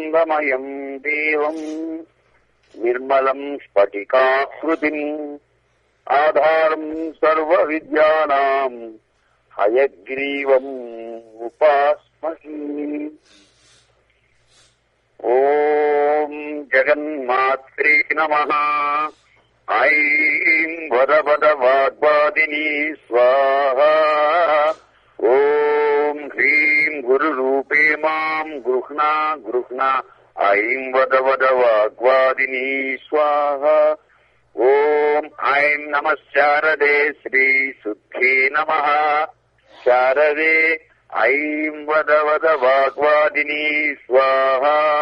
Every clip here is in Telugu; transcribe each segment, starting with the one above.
జ్ఞానానందమయం దేవం నిర్మలం స్ఫటికాకృతిం ఆధారం సర్వ విద్యానాం హయగ్రీవం ఉపాస్మహి ఓం జగన్మాత్రే నమ ఐం వద వద వాగ్వాదిని స్వాహ ఓం హ్రీం గురురూపే మాం గృహ్ణా గృహ్ణా ఐం వద వద వాగ్వాదిని స్వాహ ఓం ఐం నమ శారదే శ్రీ శుద్ధే నమ శారదే ఐం వద వద వాగ్వాదిని స్వాహ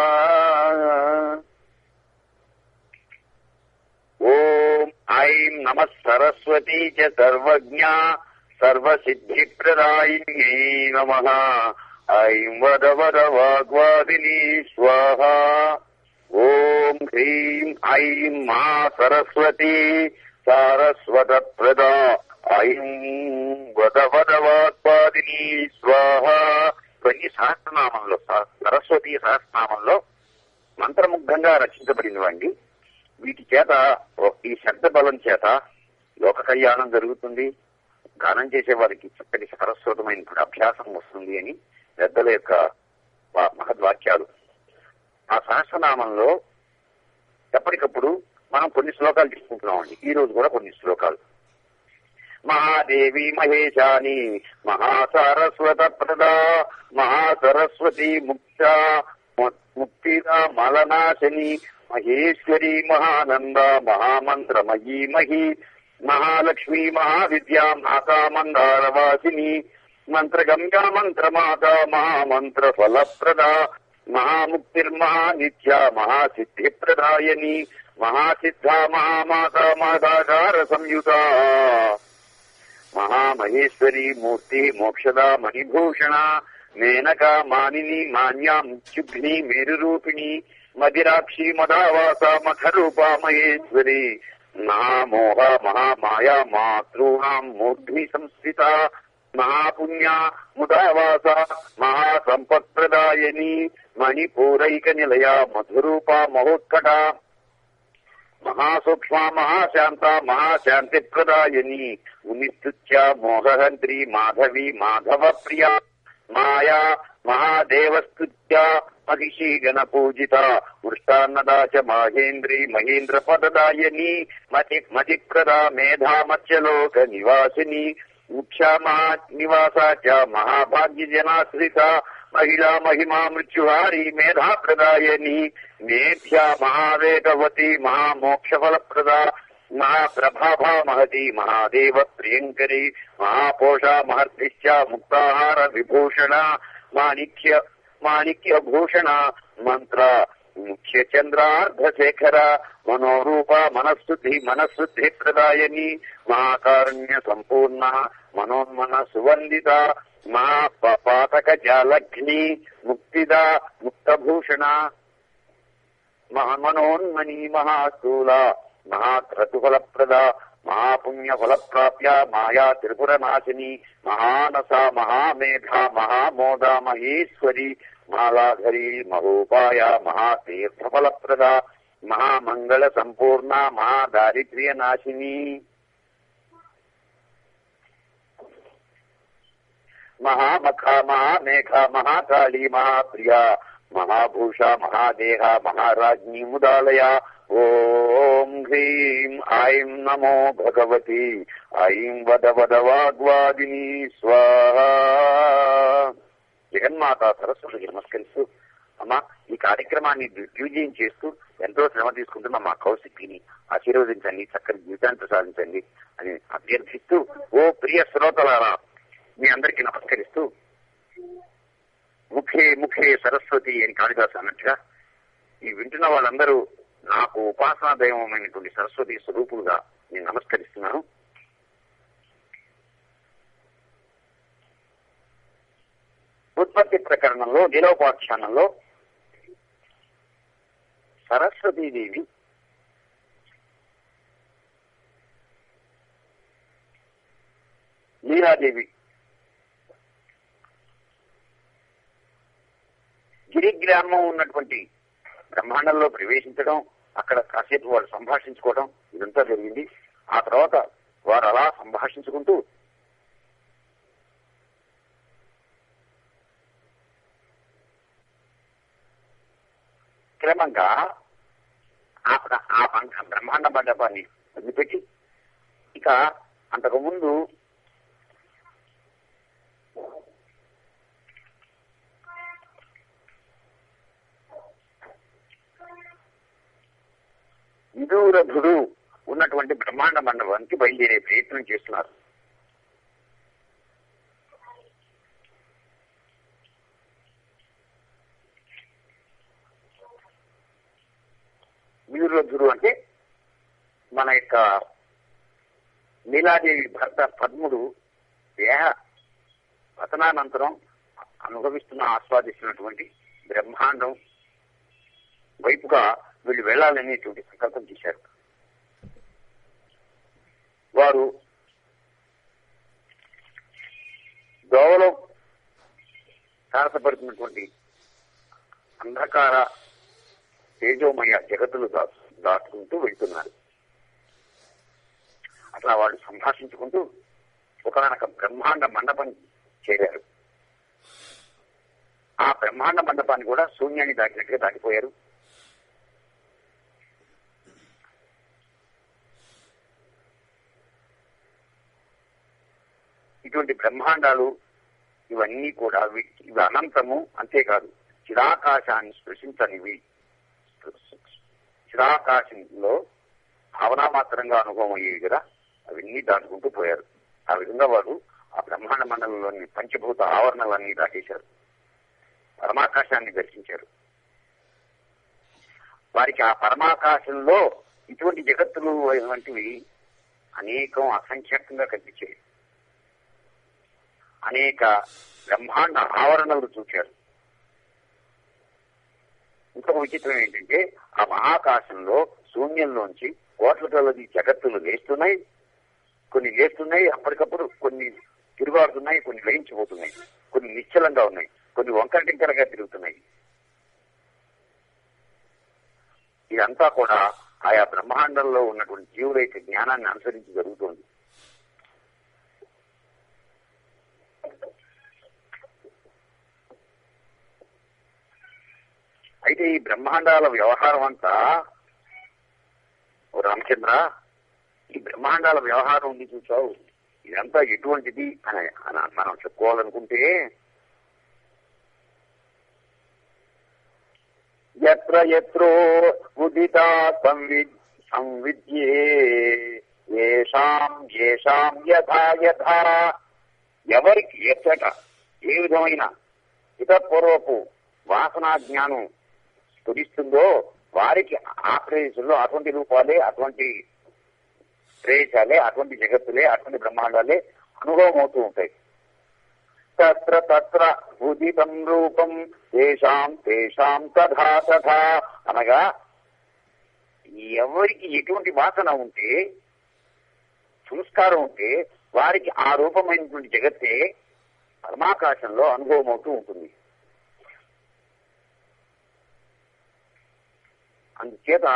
ఓం ఐం నమ సరస్వతీ చ సర్వజ్ఞా సర్వసిద్ధిప్రదాయిన్యై నమ ఐం వద వద వాగ్వాదిని స్వాహ ఓం హ్రీం ఐం మా సరస్వతి సారస్వత ప్రదా ఐం వద వద వాగ్వాదిని స్వాహ కొన్ని సహస్రనామంలో స- సరస్వతి సహస్రనామంలో మంత్రముగ్ధంగా రచించబడినవండి వీటి చేత ఓ- ఈ శబ్ద బలం చేత లోక కళ్యాణం జరుగుతుంది గానం చేసే వారికి చక్కటి సరస్వతమైనటువంటి అభ్యాసం వస్తుంది అని పెద్దల యొక్క వా- మహద్వాక్యాలు ఆ సహస్రనామంలో ఎప్పటికప్పుడు మనం కొన్ని శ్లోకాలు తీసుకుంటున్నామండి ఈ రోజు కూడా కొన్ని శ్లోకాలు మహాదేవి మహేశాని మహాసరస్వత ప్రదా మహాసరస్వతి ముక్త ముక్తిదా మలనాశని మహేశ్వరి మహానంద మహామంత్రమయీ మహి మహాలక్ష్మి మహావిద్యా మాతా మందారవాసిని మంత్రగమ్యా మంత్రమాత మహామంత్ర ఫలప్రదా మహాముక్తిర్మహానిత్య మహాసిద్ధిప్రదాయని మహాసిద్ధ మహామాత మాతాకార సంయుత మహామహేశ్వరి మూర్తి మోక్షద మణిభూషణ మేనక మానిని మాన్యాం చుఘ్ని మేరురూపిణి మదిరాక్షి మదావాస మఖరూప మహేశ్వరి మహామోహ మహామాయా మాతృణాం మూర్ధ్ని సంస్థిత మహాపుణ్య ముదావాస మహాసంపత్ప్రదాయని మణిపూరైక నిలయ మధురూప మహోత్కట మహాసూక్ష్మ మహాశాంత మహాశాంతి ప్రదాయని ఉనిస్తుత్య మోహహంత్రి మాధవి మాధవ ప్రియ మాయా మహాదేవస్తుత్య మహిషి గణ పూజిత వృష్టాన్నదా చ మహేంద్రి మహేంద్ర పదదాయని మతి మతిప్రదా మేధా మత్స్యలోక నివాసిని ముఖ్య మహా నివాస చ మహాభాగ్య జనాశ్రిత మహిళా మహిమా మృత్యుహారి మేధా ప్రదాయని మేధ్య మహావేగవతి మహామోక్షఫలప్రదా మహాప్రభాభా మహతి మహాదేవ ప్రియంకరి మహాపోష మహర్భిశ్చ ముక్తాహార విభూషణ మాణిక్య మాణిక్య భూషణ మంత్ర ముఖ్య చంద్రార్ధశేఖర మనోరూప మనస్సుద్ధి మనస్సుద్ధి ప్రదాయని మహాకారుణ్య సంపూర్ణ మనోన్మన సువందిత మహాపాతక జాలగ్ని ముక్తిద ముక్తభూషణ మహామనోన్మణి మహాస్థూల మహాక్రతుఫలప్రద మహాపుణ్య ఫలప్రాప్య మాయా త్రిపుర నాశిని మహానస మహామేధ మహామోద మహేశ్వరి మాలాధరి మహోపాయ మహాతీర్థఫలప్రద మహామంగళ సంపూర్ణ మహాదారిద్ర్య నాశిని మహామఖ మహామేఘ మహాకాళీ మహాప్రియ మహాభూష మహాదేహ మహారాజ్ఞి ముదాలయ ఓం హ్రీం ఐం నమో భగవతి ఐం వద వద వాగ్వాదిని స్వాహ జగన్మాత సరస్వతికి నమస్కరిస్తూ అమ్మా ఈ కార్యక్రమాన్ని దిగ్విజయం చేస్తూ ఎంతో శ్రమ తీసుకుంటున్న మా కౌశిక్ని ఆశీర్వదించండి చక్కని జీవితాన్ని ప్రసాదించండి అని అభ్యర్థిస్తూ ఓ ప్రియ శ్రోతలారా మీ అందరికీ నమస్కరిస్తూ ముఖే ముఖే సరస్వతి అని కాళిదాసు అన్నట్టుగా ఈ వింటున్న వాళ్ళందరూ నాకు ఉపాసనా దైవమైనటువంటి సరస్వతి స్వరూపులుగా నేను నమస్కరిస్తున్నాను ఉత్పత్తి ప్రకరణంలో నిలోపాఖ్యానంలో సరస్వతీదేవి లీలాదేవి గిరిగ్రామం ఉన్నటువంటి బ్రహ్మాండంలో ప్రవేశించడం అక్కడ కాసేపు వాళ్ళు సంభాషించుకోవడం ఇదంతా జరిగింది ఆ తర్వాత వారు అలా సంభాషించుకుంటూ క్రమంగా ఆ ప్ర- ఆ పంట బ్రహ్మాండ మండపాన్ని వదిలిపెట్టి ఇక అంతకు ముందు విదూరధుడు ఉన్నటువంటి బ్రహ్మాండ మండపానికి బయలుదేరే ప్రయత్నం చేస్తున్నారు విదూరధుడు అంటే మన యొక్క నీలాదేవి భర్త పద్ముడు దేహ పతనానంతరం అనుభవిస్తున్న ఆస్వాదిస్తున్నటువంటి బ్రహ్మాండం వైపుగా వీళ్ళు వెళ్ళాలనేటువంటి సంకల్పం చేశారు వారు దోవలో తారసపడుతున్నటువంటి అంధకార తేజోమయ జగత్తులు దా దాటుకుంటూ వెళ్తున్నారు అట్లా వాళ్ళు సంభాషించుకుంటూ ఒకనొక బ్రహ్మాండ మండపం చేరారు ఆ బ్రహ్మాండ మండపాన్ని కూడా శూన్యాన్ని దాటినట్టుగా దాటిపోయారు ఇటువంటి బ్రహ్మాండాలు ఇవన్నీ కూడా వి- ఇవి అనంతము అంతేకాదు చిరాకాశాన్ని స్పృశించనివి చిరాకాశంలో భావనామాత్రంగా అనుభవం అయ్యేవి కదా అవన్నీ దాటుకుంటూ పోయారు ఆ విధంగా వారు ఆ బ్రహ్మాండ మండలంలోని పంచభూత ఆవరణలన్నీ దాటేశారు పరమాకాశాన్ని దర్శించారు వారికి ఆ పరమాకాశంలో ఇటువంటి జగత్తులు వంటివి అనేకం అసంఖ్యాకంగా కనిపించాయి అనేక బ్రహ్మాండ ఆవరణలు చూశారు ఇంకొక విచిత్రం ఏంటంటే ఆ మహాకాశంలో శూన్యంలోంచి కోట్ల కొలది జగత్తులు లేస్తున్నాయి కొన్ని లేస్తున్నాయి అప్పటికప్పుడు కొన్ని తిరుగాడుతున్నాయి కొన్ని లయించిపోతున్నాయి కొన్ని నిశ్చలంగా ఉన్నాయి కొన్ని వంకర టింకరగా తిరుగుతున్నాయి ఇదంతా కూడా ఆయా బ్రహ్మాండంలో ఉన్నటువంటి జీవుల యొక్క జ్ఞానాన్ని అనుసరించి జరుగుతోంది అయితే ఈ బ్రహ్మాండాల వ్యవహారం అంతా ఓ రామచంద్ర ఈ బ్రహ్మాండాల వ్యవహారం ఉంది చూసావు ఇదంతా ఎటువంటిది అని అని మనం చెప్పుకోవాలనుకుంటే ఎత్ర ఎత్రో ఉదితా సంవి సంవిద్యే ఏషాం ఏషాం యథా యథా ఎవరికి ఎచ్చట ఏ విధమైన ఇతపూర్వపు వాసనా జ్ఞానం స్ఫురిస్తుందో వారికి ఆ ప్రదేశంలో అటువంటి రూపాలే అటువంటి ప్రదేశాలే అటువంటి జగత్తులే అటువంటి బ్రహ్మాండాలే అనుభవం అవుతూ ఉంటాయి తత్ర తత్ర ఉదితం రూపం తేషాం తేషాం తథా తథా అనగా ఎవరికి ఎటువంటి వాసన ఉంటే సంస్కారం ఉంటే వారికి ఆ రూపమైనటువంటి జగత్తే పరమాకాశంలో అనుభవం అవుతూ ఉంటుంది అందుచేత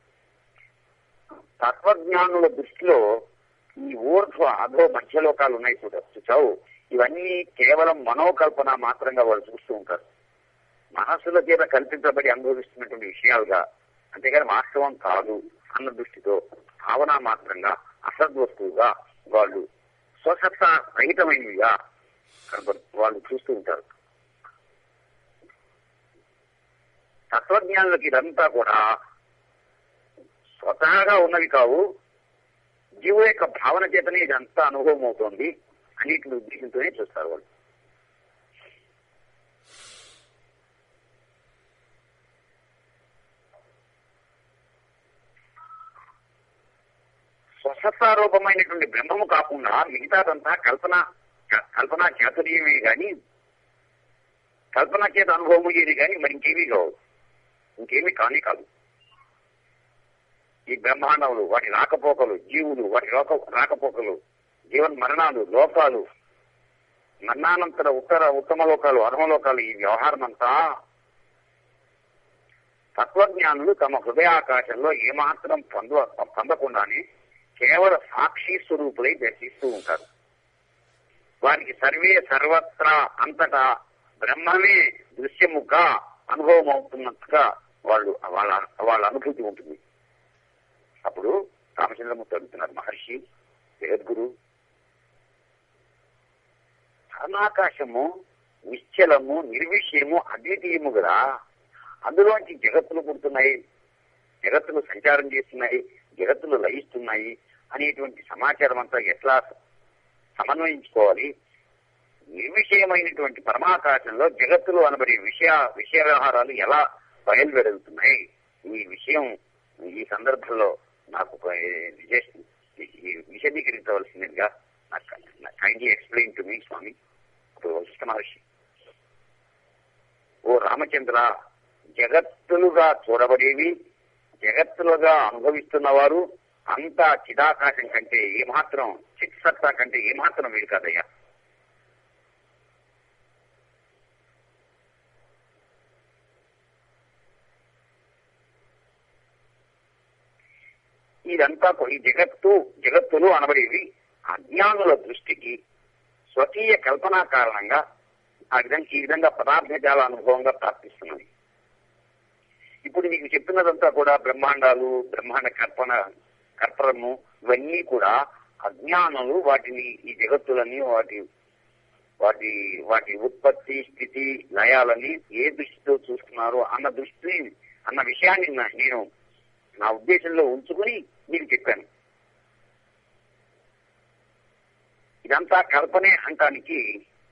తత్వజ్ఞానుల దృష్టిలో ఈ ఊర్ధ్వ అధో మధ్యలోకాలు ఉన్నాయి చూడ చూచావు ఇవన్నీ కేవలం మనోకల్పన మాత్రంగా వాళ్ళు చూస్తూ ఉంటారు మనస్సుల చేత కల్పించబడి అనుభవిస్తున్నటువంటి విషయాలుగా అంతేగాని వాస్తవం కాదు అన్న దృష్టితో భావన మాత్రంగా అసద్వస్తువుగా వాళ్ళు స్వసత్త రహితమైనవిగా కనపడు వాళ్ళు చూస్తూ ఉంటారు తత్వజ్ఞానులకి ఇదంతా కూడా స్వతహాగా ఉన్నవి కావు జీవు యొక్క భావన చేతనే ఇదంతా అనుభవం అవుతోంది అన్నింటిని ఉద్దేశంతోనే చూస్తారు వాళ్ళు స్వసత్తారూపమైనటువంటి బ్రహ్మము కాకుండా మిగతాదంతా కల్పన కల్పనా చాతుర్యమే గాని కల్పన చేత అనుభవం అయ్యేది కానీ మరి ఇంకేమీ కావు ఇంకేమీ కానీ కాదు ఈ బ్రహ్మాండములు వాటి రాకపోకలు జీవులు వాటి లోక రాకపోకలు జీవన్ మరణాలు లోకాలు మరణానంతర ఉత్తర ఉత్తమ లోకాలు అధమ లోకాలు ఈ వ్యవహారం అంతా తత్వజ్ఞానులు తమ హృదయాకాశంలో ఏమాత్రం పొంద పొందకుండానే కేవల సాక్షి స్వరూపులై దర్శిస్తూ ఉంటారు వారికి సర్వే సర్వత్రా అంతటా బ్రహ్మమే దృశ్యముగా అనుభవం అవుతున్నట్టుగా వాళ్ళు వాళ్ళ వాళ్ళ అనుభూతి ఉంటుంది అప్పుడు రామచంద్రమూర్తి అడుగుతున్నారు మహర్షి జగద్గురు ధర్మాకాశము నిశ్చలము నిర్విషయము అద్వితీయము కదా అందులోంచి జగత్తులు పుడుతున్నాయి జగత్తులు సంచారం చేస్తున్నాయి జగత్తులు లయిస్తున్నాయి అనేటువంటి సమాచారం అంతా ఎట్లా సమన్వయించుకోవాలి నిర్విషయమైనటువంటి పరమాకాశంలో జగత్తులు అనబడే విషయ విషయ వ్యవహారాలు ఎలా బయలువెడుతున్నాయి ఈ విషయం ఈ సందర్భంలో నాకు ఒక, ఏ, విశేష- ఈ విశదీకరించవలసిందిగా కైండ్లీ ఎక్స్ప్లెయిన్ టు మీ స్వామి ఇప్పుడు వశిష్ఠ మహర్షి ఓ రామచంద్ర జగత్తులుగా చూడబడేవి జగత్తులుగా అనుభవిస్తున్నవారు అంతా చిదాకాశం కంటే ఏమాత్రం చిత్సత్తా కంటే ఏమాత్రం వీరు కాదయ్యా ఇదంతా కొ- ఈ జగత్తు జగత్తులు అనబడేవి అజ్ఞానుల దృష్టికి స్వకీయ కల్పనా కారణంగా ఆ విధంగా ఈ విధంగా పదార్థజాల అనుభవంగా ప్రాప్తిస్తున్నది ఇప్పుడు నీకు చెప్పినదంతా కూడా బ్రహ్మాండాలు బ్రహ్మాండ కల్పన కల్పనము ఇవన్నీ కూడా అజ్ఞానులు వాటిని ఈ జగత్తులని వాటి వాటి వాటి ఉత్పత్తి స్థితి లయాలని ఏ దృష్టితో చూస్తున్నారు అన్న దృష్టి అన్న విషయాన్ని నా- నేను నా ఉద్దేశంలో ఉంచుకుని మీకు చెప్పాను ఇదంతా కల్పనే అంటానికి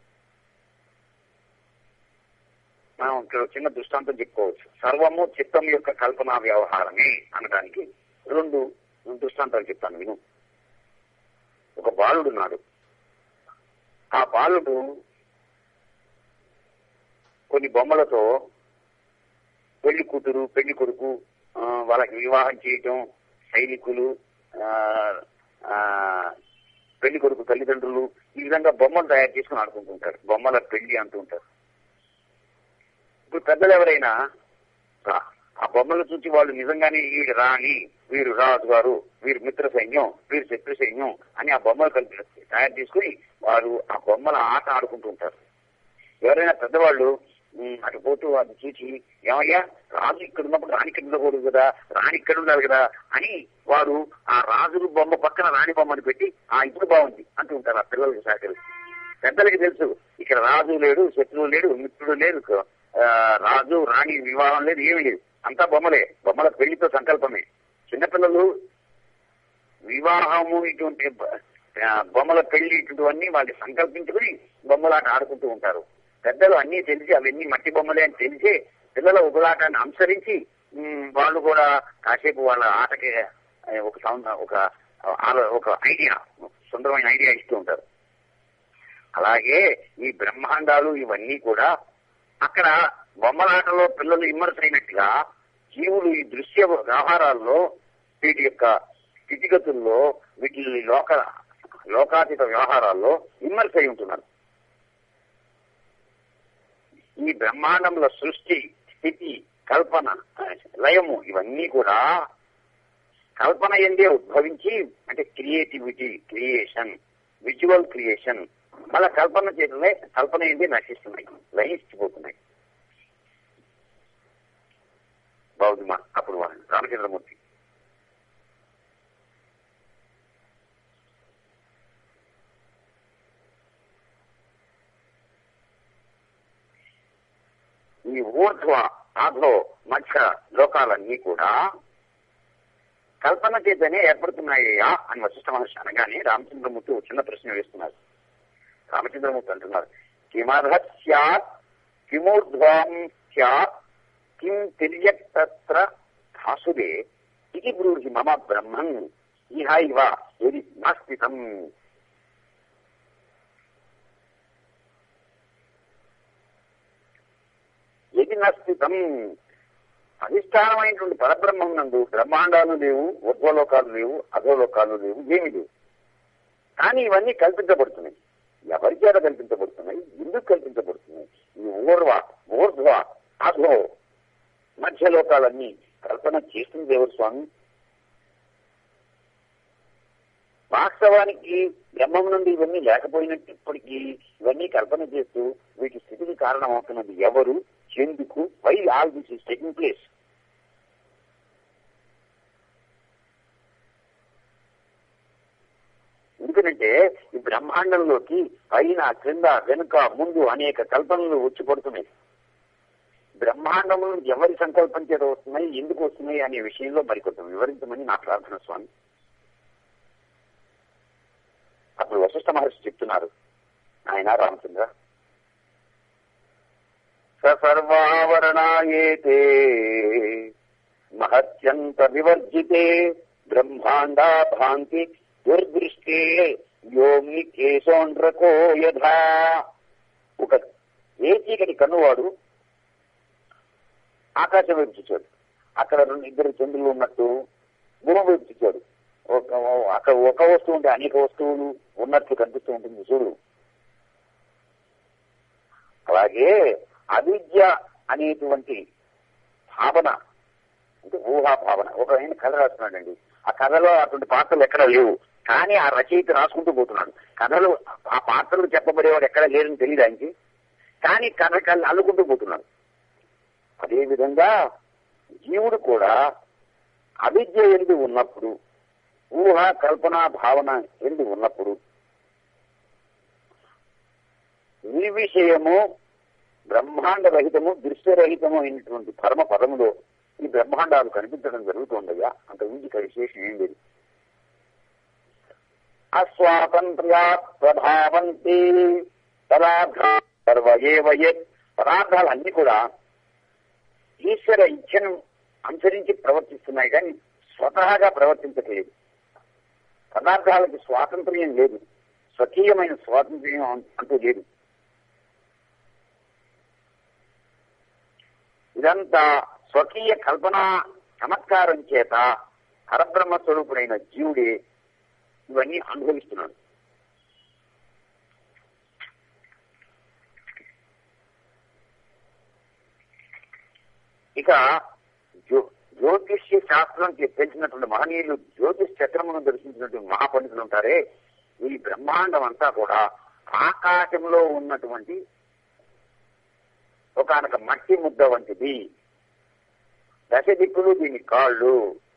మనం ఇక్కడ చిన్న దృష్టాంతం చెప్పుకోవచ్చు సర్వము చిత్తం యొక్క కల్పనా వ్యవహారమే అనడానికి రెండు దృష్టాంతాలు చెప్తాను విను ఒక బాలుడున్నాడు ఆ బాలుడు కొన్ని బొమ్మలతో పెళ్లి కూతురు పెళ్లి కొడుకు ఆ, వాళ్ళకి వివాహం చేయటం సైనికులు ఆ, ఆ, పెళ్లి కొడుకు తల్లిదండ్రులు ఈ విధంగా బొమ్మలు తయారు చేసుకుని ఆడుకుంటుంటారు బొమ్మల పెళ్లి అంటుంటారు ఇప్పుడు పెద్దలు ఎవరైనా ఆ- ఆ బొమ్మలు చూసి వాళ్ళు నిజంగానే వీడు రాణి వీరు రాజు గారు వీరు మిత్ర సైన్యం వీరు శత్రు సైన్యం అని ఆ బొమ్మలు కలిపి తయారు చేసుకుని వారు ఆ బొమ్మల ఆట ఆడుకుంటూ ఉంటారు ఎవరైనా పెద్దవాళ్ళు ఉమ్, అటు పోతూ అది చూసి ఏమయ్యా రాజు ఇక్కడ ఉన్నప్పుడు రాణి ఇక్కడ ఉండకూడదు కదా రాణి ఇక్కడ ఉండాలి కదా అని వారు ఆ రాజు బొమ్మ పక్కన రాణి బొమ్మని పెట్టి ఆ ఇప్పుడు బాగుంది అంటూ ఉంటారు ఆ పిల్లలకి సహకరిస్తూ పెద్దలకి తెలుసు ఇక్కడ రాజు లేడు శత్రువు లేడు మిత్రుడు లేడు ఆ, రాజు రాణి వివాహం లేదు ఏమీ లేదు అంతా బొమ్మలే బొమ్మల పెళ్లితో సంకల్పమే చిన్నపిల్లలు వివాహము ఇటువంటి బ- ఆ, బొమ్మల పెళ్లి ఇటువంటివన్నీ వాళ్ళు సంకల్పించుకుని బొమ్మలాట ఆడుకుంటూ ఉంటారు పెద్దలు అన్ని తెలిసి అవన్నీ మట్టి బొమ్మలే అని తెలిసి పిల్లల ఉగులాటాన్ని అనుసరించి ఉమ్, వాళ్ళు కూడా కాసేపు వాళ్ళ ఆటకి ఆ, ఒక సౌంద- ఒక ఆలో- ఒక ఐడియా సుందరమైన ఐడియా ఇస్తూ ఉంటారు అలాగే ఈ బ్రహ్మాండాలు ఇవన్నీ కూడా అక్కడ బొమ్మలాటలో పిల్లలు ఇమ్మర్స్ అయినట్టుగా జీవులు ఈ దృశ్య వ్యవహారాల్లో వీటి యొక్క స్థితిగతుల్లో వీటి లోక లోకాతీత వ్యవహారాల్లో ఇమ్మర్స్ అయి ఉంటున్నారు ఈ బ్రహ్మాండంలో సృష్టి స్థితి కల్పన లయము ఇవన్నీ కూడా కల్పన ఎందే ఉద్భవించి అంటే క్రియేటివిటీ క్రియేషన్ విజువల్ క్రియేషన్ మళ్ళా కల్పన చేతనే కల్పన ఎందే నశిస్తున్నాయి లయించిపోతున్నాయి బాగుంది అప్పుడు వాళ్ళు రామచంద్రమూర్తి ఈ ఊర్ధ్వ ఆధో మధ్య లోకాలన్నీ కూడా కల్పన చేతనే ఏర్పడుతున్నాయ్యా అని వశిష్ఠ మహర్షి అనగానే రామచంద్రమూర్తి ఒక చిన్న ప్రశ్న వేస్తున్నారు రామచంద్రమూర్తి అంటున్నారు కిమర్హత్ స్యాత్ కిమూర్ధ్వం స్యాత్ కిం తిర్యక్తత్ర భాసుదే ఇది బ్రూహి మమ బ్రహ్మన్ ఇహ ఇవ ఎది నాస్తితం ఎది నస్థితం అధిష్టానమైనటువంటి పరబ్రహ్మం నందు బ్రహ్మాండాలు లేవు ఊర్ధ్వలోకాలు లేవు అధోలోకాలు లేవు ఏమి లేవు కానీ ఇవన్నీ కల్పించబడుతున్నాయి ఎవరి చేత కల్పించబడుతున్నాయి ఎందుకు కల్పించబడుతున్నాయి ఈ ఊర్వ ఊర్ధ్వ అధో మధ్యలోకాలన్నీ కల్పన చేస్తుంది ఎవరు స్వామి వాస్తవానికి బ్రహ్మం నుండి ఇవన్నీ లేకపోయినప్పటికీ ఇవన్నీ కల్పన చేస్తూ వీటి స్థితికి కారణం అవుతున్నది ఎవరు ఎందుకు why all this is taking place ఎందుకంటే ఈ బ్రహ్మాండంలోకి పైన క్రింద వెనుక ముందు అనేక కల్పనలు వచ్చి పడుతున్నాయి బ్రహ్మాండములు ఎవరి సంకల్పం చేత వస్తున్నాయి ఎందుకు వస్తున్నాయి అనే విషయంలో మరికొంత వివరించమని నా ప్రార్థన స్వామి అప్పుడు వశిష్ఠ మహర్షి చెప్తున్నారు ఆయన రామచంద్ర సర్వావరణాయేతే మహత్యంత వివర్జితే బ్రహ్మాండా భాంతి దుర్దృష్టే యోమి కేశోండ్రకో యథా ఒక ఏచీకటి కన్నువాడు ఆకాశం వైపు చూచాడు అక్కడ రెండు ఇద్దరు చంద్రులు ఉన్నట్టు భూమి వైపు చూచాడు ఒక అక్కడ ఒక వస్తువు ఉంటే అనేక వస్తువులు ఉన్నట్లు కనిపిస్తూ ఉంటుంది చూడు అలాగే అవిద్య అనేటువంటి భావన అంటే ఊహా భావన ఒక ఆయన కథ రాస్తున్నాడండి ఆ కథలో అటువంటి పాత్రలు ఎక్కడ లేవు కానీ ఆ రచయిత రాసుకుంటూ పోతున్నాడు కథలు ఆ పాత్రలు చెప్పబడేవాడు ఎక్కడ లేరని తెలియదు ఆయనకి కానీ కథ కళ్ళు అల్లుకుంటూ పోతున్నాడు అదే విధంగా జీవుడు కూడా అవిద్య ఎందు ఉన్నప్పుడు ఊహ కల్పన భావన ఎందు ఉన్నప్పుడు నిర్విషయము బ్రహ్మాండ రహితము దృశ్యరహితము అయినటువంటి పరమ పదములో ఈ బ్రహ్మాండాలు కనిపించడం జరుగుతుండగా అంత మించి విశేషం ఏం లేదు అస్వాతంత్ర్యా ప్రభావంతి పదార్థ సర్వయేవయత్ పదార్థాలు అన్ని కూడా ఈశ్వర ఇచ్ఛను అనుసరించి ప్రవర్తిస్తున్నాయి కానీ స్వతహాగా ప్రవర్తించట్లేదు పదార్థాలకు స్వాతంత్ర్యం లేదు స్వకీయమైన స్వాతంత్ర్యం అంటూ లేదు ఇదంతా స్వకీయ కల్పన చమత్కారం చేత పరబ్రహ్మ స్వరూపుడైన జీవుడే ఇవన్నీ అనుభవిస్తున్నాడు ఇక జ్యో- జ్యోతిష్య శాస్త్రం తెలిసినటువంటి మహనీయులు జ్యోతిష్ చక్రమును దర్శించినటువంటి మహాపండితులు ఉంటారే ఈ బ్రహ్మాండం అంతా కూడా ఆకాశంలో ఉన్నటువంటి ఒకనొక మట్టి ముద్ద వంటిది దశ దిక్కులు దీని కాళ్ళు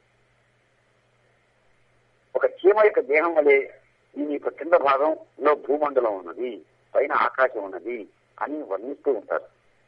ఒక చీమ యొక్క దేహం వలె దీని యొక్క కింద భాగంలో భూమండలం ఉన్నది పైన ఆకాశం ఉన్నది అని వర్ణిస్తూ ఉంటారు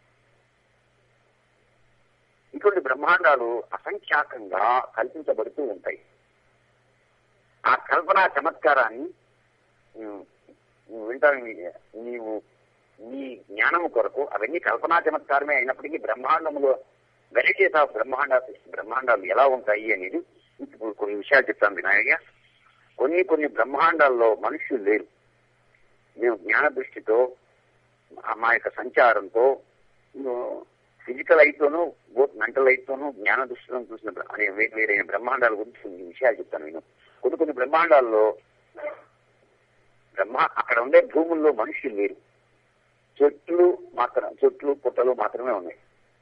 ఇటువంటి బ్రహ్మాండాలు అసంఖ్యాకంగా కల్పించబడుతూ ఉంటాయి ఆ కల్పనా చమత్కారాన్ని ఉమ్, నువ్వు వింటాను నీ- నీవు నీ జ్ఞానము కొరకు అవన్నీ కల్పనా చమత్కారమే అయినప్పటికీ బ్రహ్మాండములో వెరైటీస్ ఆఫ్ బ్రహ్మాండ బ్రహ్మాండాలు ఎలా ఉంటాయి అనేది ఇప్పుడు కొన్ని విషయాలు చెప్తాను వినాయక కొన్ని కొన్ని బ్రహ్మాండాల్లో మనుషులు లేరు మేము జ్ఞాన దృష్టితో మా యొక్క సంచారంతో ఫిజికల్ అయితోనూ బోత్ మెంటల్ అయితోనూ జ్ఞాన దృష్టితో చూసిన బ్ర- అనే వేరు వేరైన బ్రహ్మాండాల గురించి కొన్ని విషయాలు చెప్తాను నేను కొన్ని కొన్ని బ్రహ్మాండాల్లో బ్రహ్మ అక్కడ ఉండే భూముల్లో మనుషులు లేరు చెట్లు మాత్రం చెట్లు పుట్టలు మాత్రమే ఉన్నాయి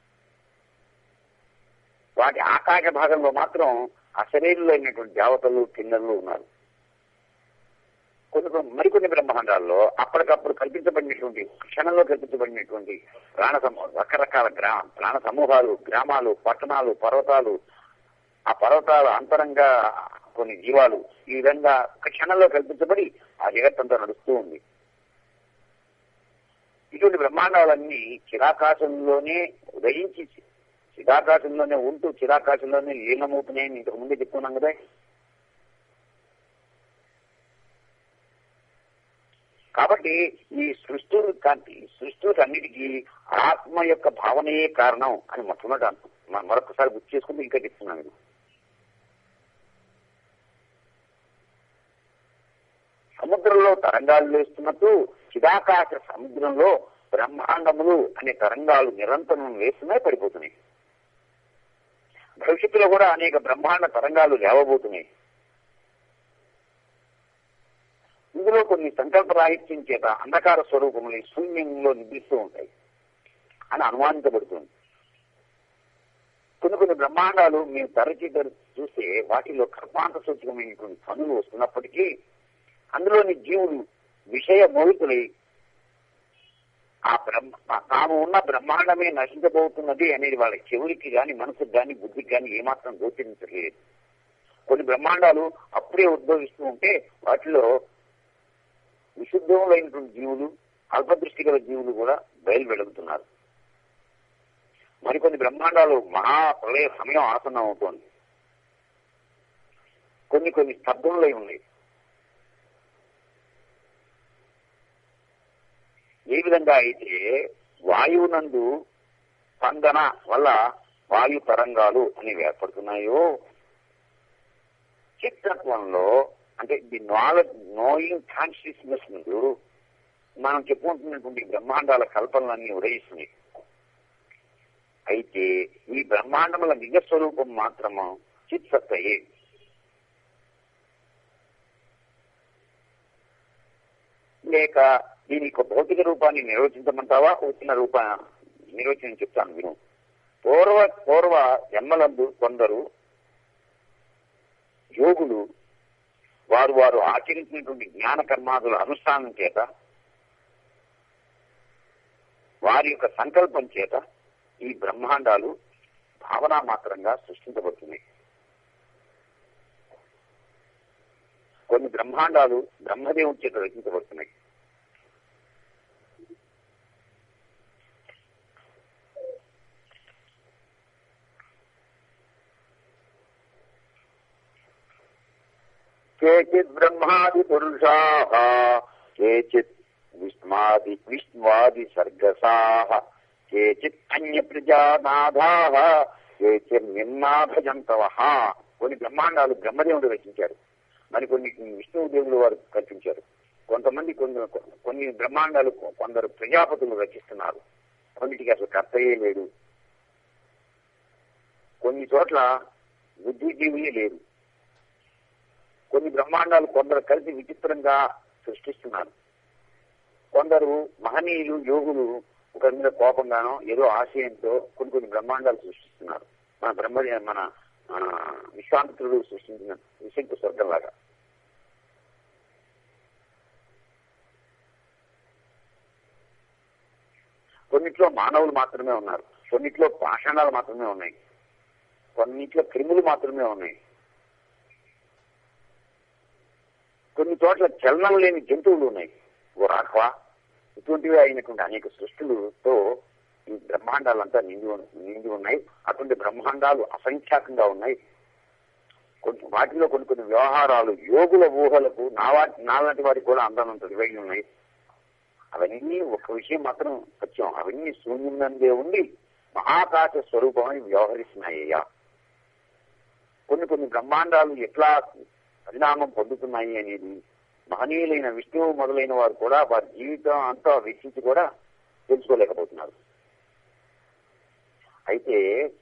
వాటి ఆకాశ భాగంలో మాత్రం అశరీరులు అయినటువంటి దేవతలు కిన్నెలు ఉన్నారు కొన్ని కొన్ని- మరికొన్ని బ్రహ్మాండాల్లో అప్పటికప్పుడు కల్పించబడినటువంటి క్షణంలో కల్పించబడినటువంటి ప్రాణ సమూ రకరకాల గ్రా ప్రాణ సమూహాలు గ్రామాలు పట్టణాలు పర్వతాలు ఆ పర్వతాల అంతరంగా కొన్ని జీవాలు ఈ విధంగా ఒక క్షణంలో కల్పించబడి ఆ జగత్తంతా నడుస్తూ ఉంది ఇటువంటి బ్రహ్మాండాలన్నీ చిరాకాశంలోనే ఉదయించి చిరాకాశంలోనే ఉంటూ చిరాకాశంలోనే లీనమవుతున్నాయని ఇంతకు ముందే చెప్పుకున్నాం కదా కాబట్టి ఈ సృష్టి సృష్టికి అన్నిటికీ ఆత్మ యొక్క భావనయే కారణం అని మొట్టమొదటి అను- మ- మరొకసారి గుర్తు చేసుకుంటూ ఇంకా చెప్తున్నాను ఇది. సముద్రంలో తరంగాలు వేస్తున్నట్టు చిదాకాశ సముద్రంలో బ్రహ్మాండములు అనే తరంగాలు నిరంతరం వేస్తున్నాయి పడిపోతున్నాయి భవిష్యత్తులో కూడా అనేక బ్రహ్మాండ తరంగాలు లేవబోతున్నాయి ఇందులో కొన్ని సంకల్ప రాహిత్యం చేత అంధకార స్వరూపములు ఈ శూన్యంలో నిద్రిస్తూ ఉంటాయి అని అనుమానించబడుతుంది కొన్ని కొన్ని బ్రహ్మాండాలు మేము తరచి చూస్తే వాటిలో కర్మాంత సూచకమైనటువంటి పనులు వస్తున్నప్పటికీ అందులోని జీవులు విషయ మోహితులై ఆ బ్రహ్మ తాము ఉన్న బ్రహ్మాండమే నశించబోతున్నది అనేది వాళ్ళ చెవులకి గాని మనసుకి గాని బుద్ధికి గాని ఏమాత్రం గోచరించలేదు కొన్ని బ్రహ్మాండాలు అప్పుడే ఉద్భవిస్తూ ఉంటే వాటిలో విశుద్ధములైనటువంటి జీవులు అల్పదృష్టి గల జీవులు కూడా బయలువెడుగుతున్నారు మరికొన్ని బ్రహ్మాండాలు మహా ప్రళయ సమయం ఆసన్నం అవుతోంది కొన్ని కొన్ని స్తబ్దములై ఉన్నాయి ఏ విధంగా అయితే వాయువునందు స్పందన వల్ల వాయు తరంగాలు అనేవి ఏర్పడుతున్నాయో చిత్తత్వంలో అంటే ది నాలెడ్జ్ నోయింగ్ కాన్షియస్నెస్ ముందు మనం చెప్పుకుంటున్నటువంటి బ్రహ్మాండాల కల్పనలన్నీ ఉదయిస్తున్నాయి అయితే ఈ బ్రహ్మాండముల నిజ స్వరూపం మాత్రము చిత్సత్తయే లేక దీని యొక్క భౌతిక రూపాన్ని నిర్వచించమంటావా వచ్చిన రూప నిర్వచనం చెప్తాను విను పూర్వ పూర్వ జన్మలందు కొందరు యోగులు వారు వారు ఆచరించినటువంటి జ్ఞాన కర్మాదుల అనుష్ఠానం చేత వారి యొక్క సంకల్పం చేత ఈ బ్రహ్మాండాలు భావన మాత్రంగా సృష్టించబడుతున్నాయి కొన్ని బ్రహ్మాండాలు బ్రహ్మదేవుని చేత రచించబడుతున్నాయి కేచిత్ బ్రహ్మాది పురుషా కేచిత్ విష్మాది విష్ణువాది సర్గసా కేచిత్ అన్య ప్రజానాథా కేచిత్ నిన్నాభజంతవ కొన్ని బ్రహ్మాండాలు బ్రహ్మదేవుడు రచించారు మరి కొన్ని విష్ణుదేవులు వారు కల్పించారు కొంతమంది కొన్ని కొన్ని బ్రహ్మాండాలు కొందరు ప్రజాపతులు రచిస్తున్నారు కొన్నిటికి అసలు కర్తయే లేడు కొన్ని చోట్ల బుద్ధిజీవియే లేరు కొన్ని బ్రహ్మాండాలు కొందరు కలిసి విచిత్రంగా సృష్టిస్తున్నారు కొందరు మహనీయులు యోగులు ఒకరి మీద కోపంగానో ఏదో ఆశయంతో కొన్ని కొన్ని బ్రహ్మాండాలు సృష్టిస్తున్నారు మన బ్రహ్మ మన విశ్వామిత్రుడు సృష్టించిన విశంకు స్వర్గంలాగా కొన్నిట్లో మానవులు మాత్రమే ఉన్నారు కొన్నిట్లో పాషాణాలు మాత్రమే ఉన్నాయి కొన్నిట్లో క్రిములు మాత్రమే ఉన్నాయి కొన్ని చోట్ల చలనం లేని జంతువులు ఉన్నాయి ఓ రాఘవ ఇటువంటివి అయినటువంటి అనేక సృష్టిలతో ఈ బ్రహ్మాండాలంతా నిండి నిండి ఉన్నాయి అటువంటి బ్రహ్మాండాలు అసంఖ్యాకంగా ఉన్నాయి కొన్ని వాటిలో కొన్ని కొన్ని వ్యవహారాలు యోగుల ఊహలకు నా నాలాంటి వారికి కూడా అందనంత ఇవన్నీ ఉన్నాయి అవన్నీ ఒక విషయం మాత్రం సత్యం అవన్నీ శూన్యందే ఉండి మహాకాశ స్వరూపమై వ్యవహరిస్తున్నాయ్యా కొన్ని కొన్ని బ్రహ్మాండాలు ఎట్లా పరిణామం పొందుతున్నాయి అనేది మహనీయులైన విష్ణువు మొదలైన వారు కూడా వారి జీవితం అంతా వీక్షించి కూడా తెలుసుకోలేకపోతున్నారు అయితే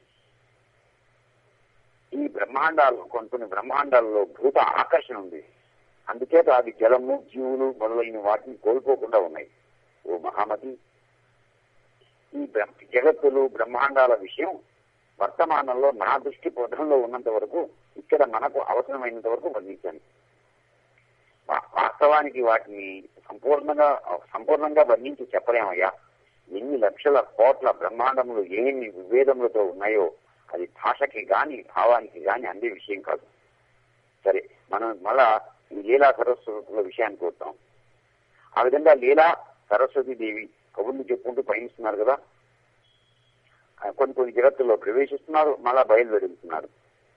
ఈ బ్రహ్మాండాలు కొన్ని కొన్ని బ్రహ్మాండాలలో భూత ఆకర్షణ ఉంది అందుచేత అది జలము జీవులు మొదలైన వాటిని కోల్పోకుండా ఉన్నాయి ఓ మహామతి ఈ జగత్తులు బ్రహ్మాండాల విషయం వర్తమానంలో నా దృష్టి పథంలో ఉన్నంత వరకు ఇక్కడ మనకు అవసరమైనంత వరకు వర్ణించాను వాస్తవానికి వాటిని సంపూర్ణంగా సంపూర్ణంగా వర్ణించి చెప్పలేమయ్యా ఎన్ని లక్షల కోట్ల బ్రహ్మాండములు ఏమి విభేదములతో ఉన్నాయో అది భాషకి గాని భావానికి గాని అందే విషయం కాదు సరే మనం మళ్ళా ఈ లీలా సరస్వతుల విషయానికి వద్దాం ఆ విధంగా లీలా సరస్వతి దేవి కబుర్లు చెప్పుకుంటూ పయనిస్తున్నారు కదా కొన్ని కొన్ని జగత్తుల్లో ప్రవేశిస్తున్నారు మళ్ళా బయలువెడుతున్నారు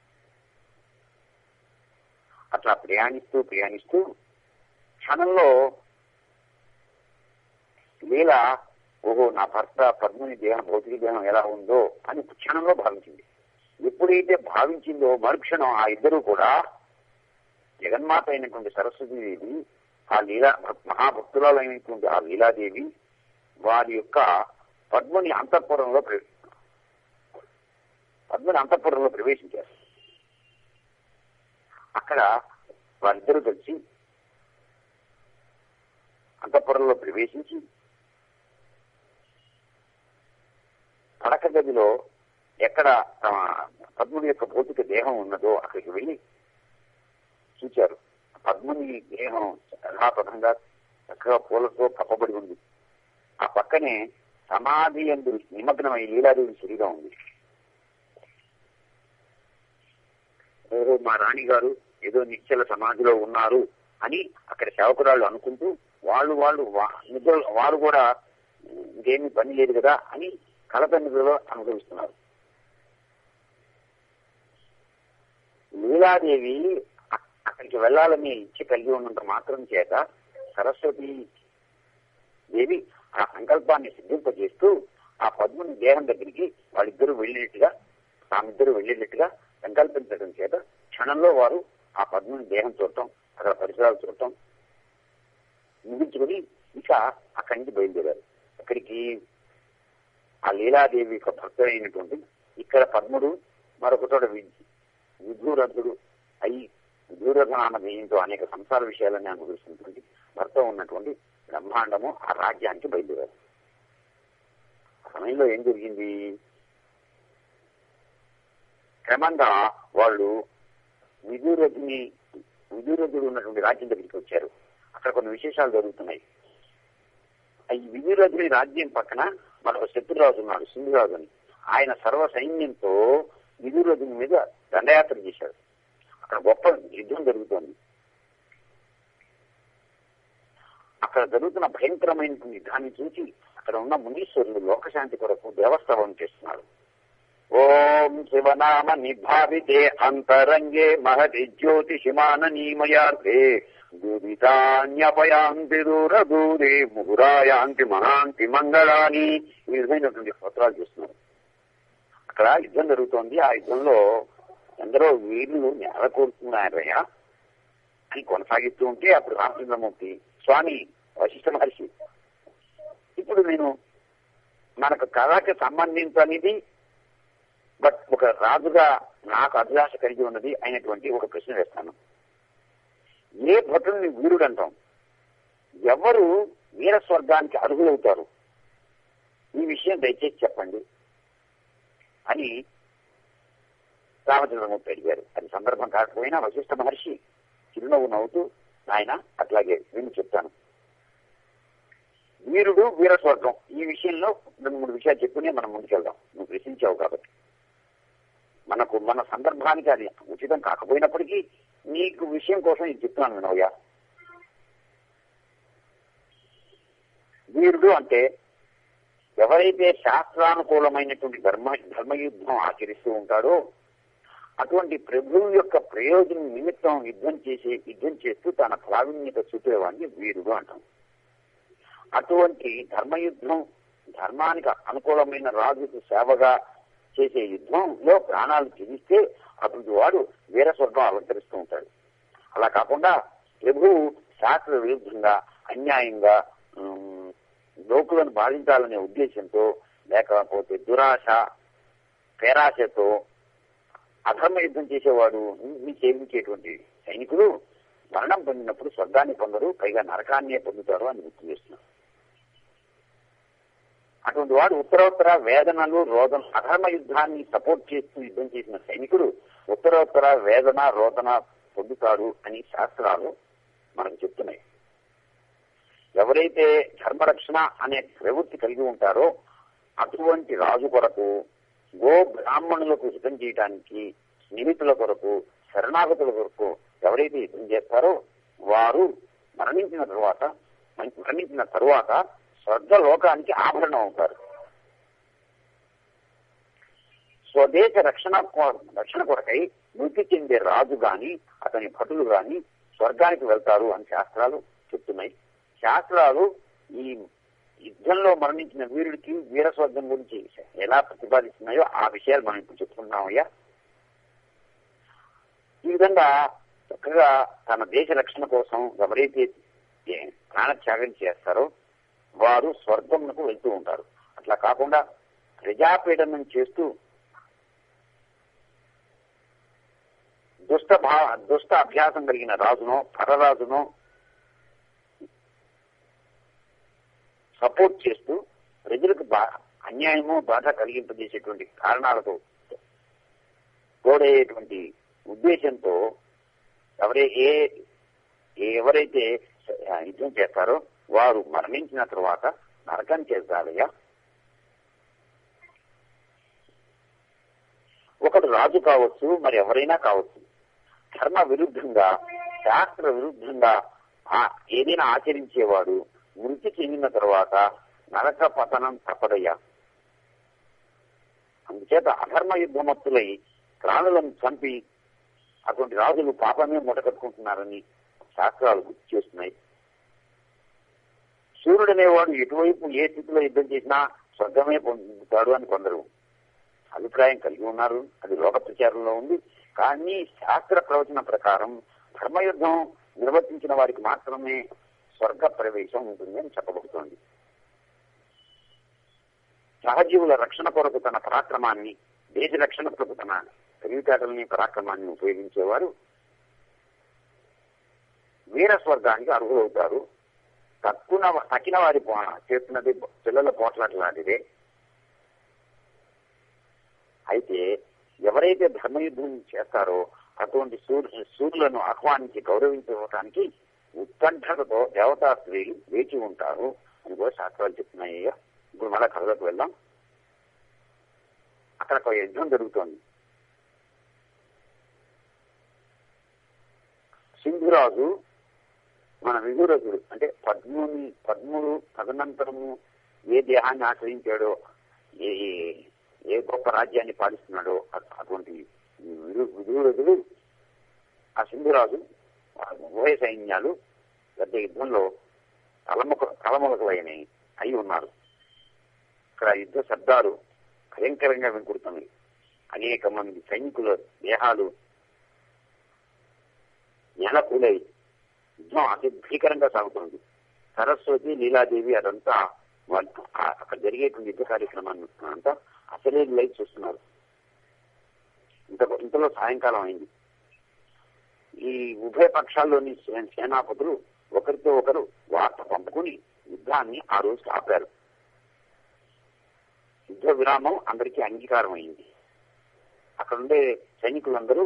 అట్లా ప్రయాణిస్తూ ప్రయాణిస్తూ క్షణంలో లీల ఓహో నా భర్త పద్ముని దేహం భౌతిక దేహం ఎలా ఉందో అని క్షణంలో భావించింది ఎప్పుడైతే భావించిందో మరుక్షణం ఆ ఇద్దరు కూడా జగన్మాత అయినటువంటి సరస్వతీదేవి ఆ లీలా మహాభక్తురాలైనటువంటి ఆ లీలాదేవి వారి యొక్క పద్ముని అంతఃపురంలో పద్ముని అంతఃపురంలో ప్రవేశించారు అక్కడ వారిద్దరూ కలిసి అంతఃపురంలో ప్రవేశించి పడక గదిలో ఎక్కడ తమ పద్ముడి యొక్క భౌతిక దేహం ఉన్నదో అక్కడికి వెళ్ళి చూచారు పద్ముని దేహం యథాతథంగా చక్కగా పూలతో కప్పబడి ఉంది ఆ పక్కనే సమాధి ఎందు నిమగ్నమై లీలాదేవి శరీరం ఉంది ఓహో మా రాణి గారు ఏదో నిశ్చల సమాధిలో ఉన్నారు అని అక్కడ సేవకురాళ్ళు అనుకుంటూ వాళ్ళు వాళ్ళు వా- నిద్ర వారు కూడా ఇంకేమీ పని లేదు కదా అని కలత నిద్రలో అనుభవిస్తున్నారు లీలాదేవి అ- అక్కడికి వెళ్ళాలని ఇచ్చి కలిగి ఉన్నంత మాత్రం చేత సరస్వతి దేవి ఆ సంకల్పాన్ని సిద్ధింపజేస్తూ ఆ పద్ముని దేహం దగ్గరికి వాళ్ళిద్దరూ వెళ్ళినట్టుగా తామిద్దరూ వెళ్ళినట్టుగా సంకల్పించడం చేత క్షణంలో వారు ఆ పద్ముని దేహం చూడటం అక్కడ పరిసరాలు చూడటం ముగించుకుని ఇక అక్కడి నుంచి బయలుదేరారు అక్కడికి ఆ లీలాదేవి యొక్క భక్త అయినటువంటి ఇక్కడ పద్ముడు మరొక చోట వి- విధూరథుడు అయి విధూరథనామ ధ్యేయంతో అనేక సంసార విషయాలన్నీ అనుభవిస్తున్నటువంటి భర్త ఉన్నటువంటి బ్రహ్మాండము ఆ రాజ్యానికి బయలుదేరారు ఆ సమయంలో ఏం జరిగింది క్రమంగా వాళ్ళు విధురథుని విధురథుడు ఉన్నటువంటి రాజ్యం దగ్గరికి వచ్చారు అక్కడ కొన్ని విశేషాలు జరుగుతున్నాయి ఈ విధురథుని రాజ్యం పక్కన మరొక శత్రురాజు ఉన్నాడు సింధురాజు అని ఆయన సర్వ సైన్యంతో విధురథుని మీద దండయాత్ర చేశాడు అక్కడ గొప్ప యుద్ధం జరుగుతోంది అక్కడ జరుగుతున్న భయంకరమైనటువంటి యుద్ధాన్ని చూసి అక్కడ ఉన్న మునీశ్వరులు లోకశాంతి కొరకు దేవస్థాపన చేస్తున్నారు ఓం శివనామ నిభావితే అంతరంగే మహతి జ్యోతిషిమాననీమయార్థే దురితాన్యపయాంతి దూర దూరే ముహురాయాంతి మహాంతి మంగళాని ఈ విధమైనటువంటి స్తోత్రాలు చేస్తున్నారు అక్కడ యుద్ధం జరుగుతోంది ఆ యుద్ధంలో ఎందరో వీరులు నేల కోరుతున్నారయ్యా అని కొనసాగిస్తూ ఉంటే అప్పుడు రామచంద్రమూర్తి స్వామి వశిష్ఠ మహర్షి ఇప్పుడు నేను మనకు కళకి సంబంధించనిది బట్ ఒక రాజుగా నాకు అభిలాష కలిగి ఉన్నది అయినటువంటి ఒక ప్రశ్న వేస్తాను ఏ భటుల్ని వీరుడు అంటాం ఎవరు వీర స్వర్గానికి అర్హులవుతారు ఈ విషయం దయచేసి చెప్పండి అని రామచంద్రమూర్తి అడిగారు అది సందర్భం కాకపోయినా వశిష్ఠ మహర్షి చిరునవ్వు నవ్వుతూ ఆయన అట్లాగే నేను చెప్తాను వీరుడు వీర స్వర్గం ఈ విషయంలో రెండు మూడు విషయాలు చెప్పుకునే మనం ముందుకెళ్దాం నువ్వు ప్రశ్నించావు కాబట్టి మనకు మన సందర్భానికి అది ఉచితం కాకపోయినప్పటికీ నీకు విషయం కోసం ఇది చెప్తున్నాను వినోయ్య వీరుడు అంటే ఎవరైతే శాస్త్రానుకూలమైనటువంటి ధర్మ ధర్మయుద్ధం ఆచరిస్తూ ఉంటాడో అటువంటి ప్రభువు యొక్క ప్రయోజనం నిమిత్తం యుద్ధం చేసే యుద్ధం చేస్తూ తన ప్రావీణ్యత చూపేవాడిని వీరుడు అంటాం అటువంటి ధర్మయుద్ధం ధర్మానికి అనుకూలమైన రాజుకు సేవగా చేసే యుద్ధంలో ప్రాణాలు త్యజిస్తే అటువంటి వాడు వీర స్వర్గం అలంకరిస్తూ ఉంటాడు అలా కాకుండా ప్రభువు శాస్త్ర విరుద్ధంగా అన్యాయంగా ఉమ్, లోకులను బాధించాలనే ఉద్దేశంతో లేకపోతే దురాశ పేరాశతో అధర్మ యుద్ధం చేసేవాడు ని సేవించేటువంటి సైనికులు మరణం పొందినప్పుడు స్వర్గాన్ని పొందరు పైగా నరకాన్నే పొందుతారు అని గుర్తు చేస్తున్నారు అటువంటి వాడు ఉత్తరోత్తర వేదనలు రోదన అధర్మ యుద్ధాన్ని సపోర్ట్ చేస్తూ యుద్ధం చేసిన సైనికుడు ఉత్తరోత్తర వేదన రోదన పొందుతాడు అని శాస్త్రాలు మనకు చెప్తున్నాయి ఎవరైతే ధర్మరక్షణ అనే ప్రవృత్తి కలిగి ఉంటారో అటువంటి రాజు కొరకు గో బ్రాహ్మణులకు యుద్ధం చేయడానికి స్నేహితుల కొరకు శరణాగతుల కొరకు ఎవరైతే యుద్ధం చేస్తారో వారు మరణించిన తరువాత మరణించిన తరువాత స్వర్గలోకానికి ఆభరణం అవుతారు స్వదేశ రక్షణ కొ- రక్షణ కొరకై మృతి చెందే రాజు గాని అతని భటులు గాని స్వర్గానికి వెళ్తారు అని శాస్త్రాలు చెప్తున్నాయి శాస్త్రాలు ఈ యుద్ధంలో మరణించిన వీరుడికి వీర స్వర్గం గురించి ఎలా ప్రతిపాదిస్తున్నాయో ఆ విషయాలు మనం ఇప్పుడు చెప్పుకున్నామయ్యా ఈ విధంగా చక్కగా తన దేశ రక్షణ కోసం ఎవరైతే ఏ- ప్రాణత్యాగం చేస్తారో వారు స్వర్గంకు వెళ్తూ ఉంటారు అట్లా కాకుండా ప్రజాపీడనం చేస్తూ దుష్ట భా దుష్ట అభ్యాసం కలిగిన రాజునో పరరాజునో సపోర్ట్ చేస్తూ ప్రజలకు బా అన్యాయము బాధ కలిగింపజేసేటువంటి కారణాలతో తోడయ్యేటువంటి ఉద్దేశంతో ఎవరే ఏ ఎవరైతే యుద్ధం చేస్తారో వారు మరణించిన తర్వాత నరకం చేస్తారయ్యా ఒకడు రాజు కావచ్చు మరి ఎవరైనా కావచ్చు ధర్మ విరుద్ధంగా శాస్త్ర విరుద్ధంగా ఆ- ఏదైనా ఆచరించేవాడు మృతి చెందిన తర్వాత నరక పతనం తప్పదయ్యా అందుచేత అధర్మ యుద్ధమత్తులై ప్రాణులను చంపి అటువంటి రాజులు పాపమే మూటకట్టుకుంటున్నారని శాస్త్రాలు గుర్తు చేస్తున్నాయి సూర్యుడు అనేవాడు ఎటువైపు ఏ స్థితిలో యుద్ధం చేసినా స్వర్గమే పొందుతాడు అని కొందరు అభిప్రాయం కలిగి ఉన్నారు అది లోక ప్రచారంలో ఉంది కానీ శాస్త్ర ప్రవచన ప్రకారం ధర్మయుద్ధం నిర్వర్తించిన వారికి మాత్రమే స్వర్గ ప్రవేశం ఉంటుంది అని చెప్పబడుతోంది సహజీవుల రక్షణ కొరకు తన పరాక్రమాన్ని దేశ రక్షణ కొరకు తన తెలివితేటల్ని పరాక్రమాన్ని ఉపయోగించేవారు వీర స్వర్గానికి అర్హులవుతారు తక్కువ తక్కిన వారి పో- చేస్తున్నది పిల్లల పోట్లాట లాంటిదే అయితే ఎవరైతే ధర్మయుద్ధం చేస్తారో అటువంటి సూర్యు సూర్యులను ఆహ్వానించి గౌరవించడానికి ఉత్కంఠతతో దేవతా స్త్రీలు వేచి ఉంటారు అని కూడా శాస్త్రాలు చెప్తున్నాయి అయ్యా. ఇప్పుడు మళ్ళా కథలోకి వెళ్దాం అక్కడ ఒక యుద్ధం జరుగుతోంది సింధురాజు మన విధురథుడు అంటే పద్ముని పద్ముడు తదనంతరము ఏ దేహాన్ని ఆశ్రయించాడో ఏ ఏ- ఏ గొప్ప రాజ్యాన్ని పాలిస్తున్నాడో అ- అటువంటి విధు- విధురథుడు ఆ సింధురాజు ఆ ఉభయ సైన్యాలు పెద్ద యుద్ధంలో తలముఖ తలముఖలైన అయి ఉన్నారు ఇక్కడ యుద్ధ శబ్దాలు భయంకరంగా వినపడుతున్నాయి అనేక మంది సైనికుల దేహాలు నెలకూలై యుద్ధం అతి భీకరంగా సాగుతుంది సరస్వతి లీలాదేవి అదంతా వాళ్ళు ఆ- అక్కడ జరిగేటువంటి యుద్ధ కార్యక్రమాన్ని అంతా అసలే లైట్ చూస్తున్నారు ఇంత ఇంతలో సాయంకాలం అయింది ఈ ఉభయ పక్షాల్లోని సే- సేనాపతులు ఒకరితో ఒకరు వార్త పంపుకుని యుద్ధాన్ని ఆ రోజు ఆపారు యుద్ధ విరామం అందరికీ అంగీకారం అయింది అక్కడ ఉండే సైనికులందరూ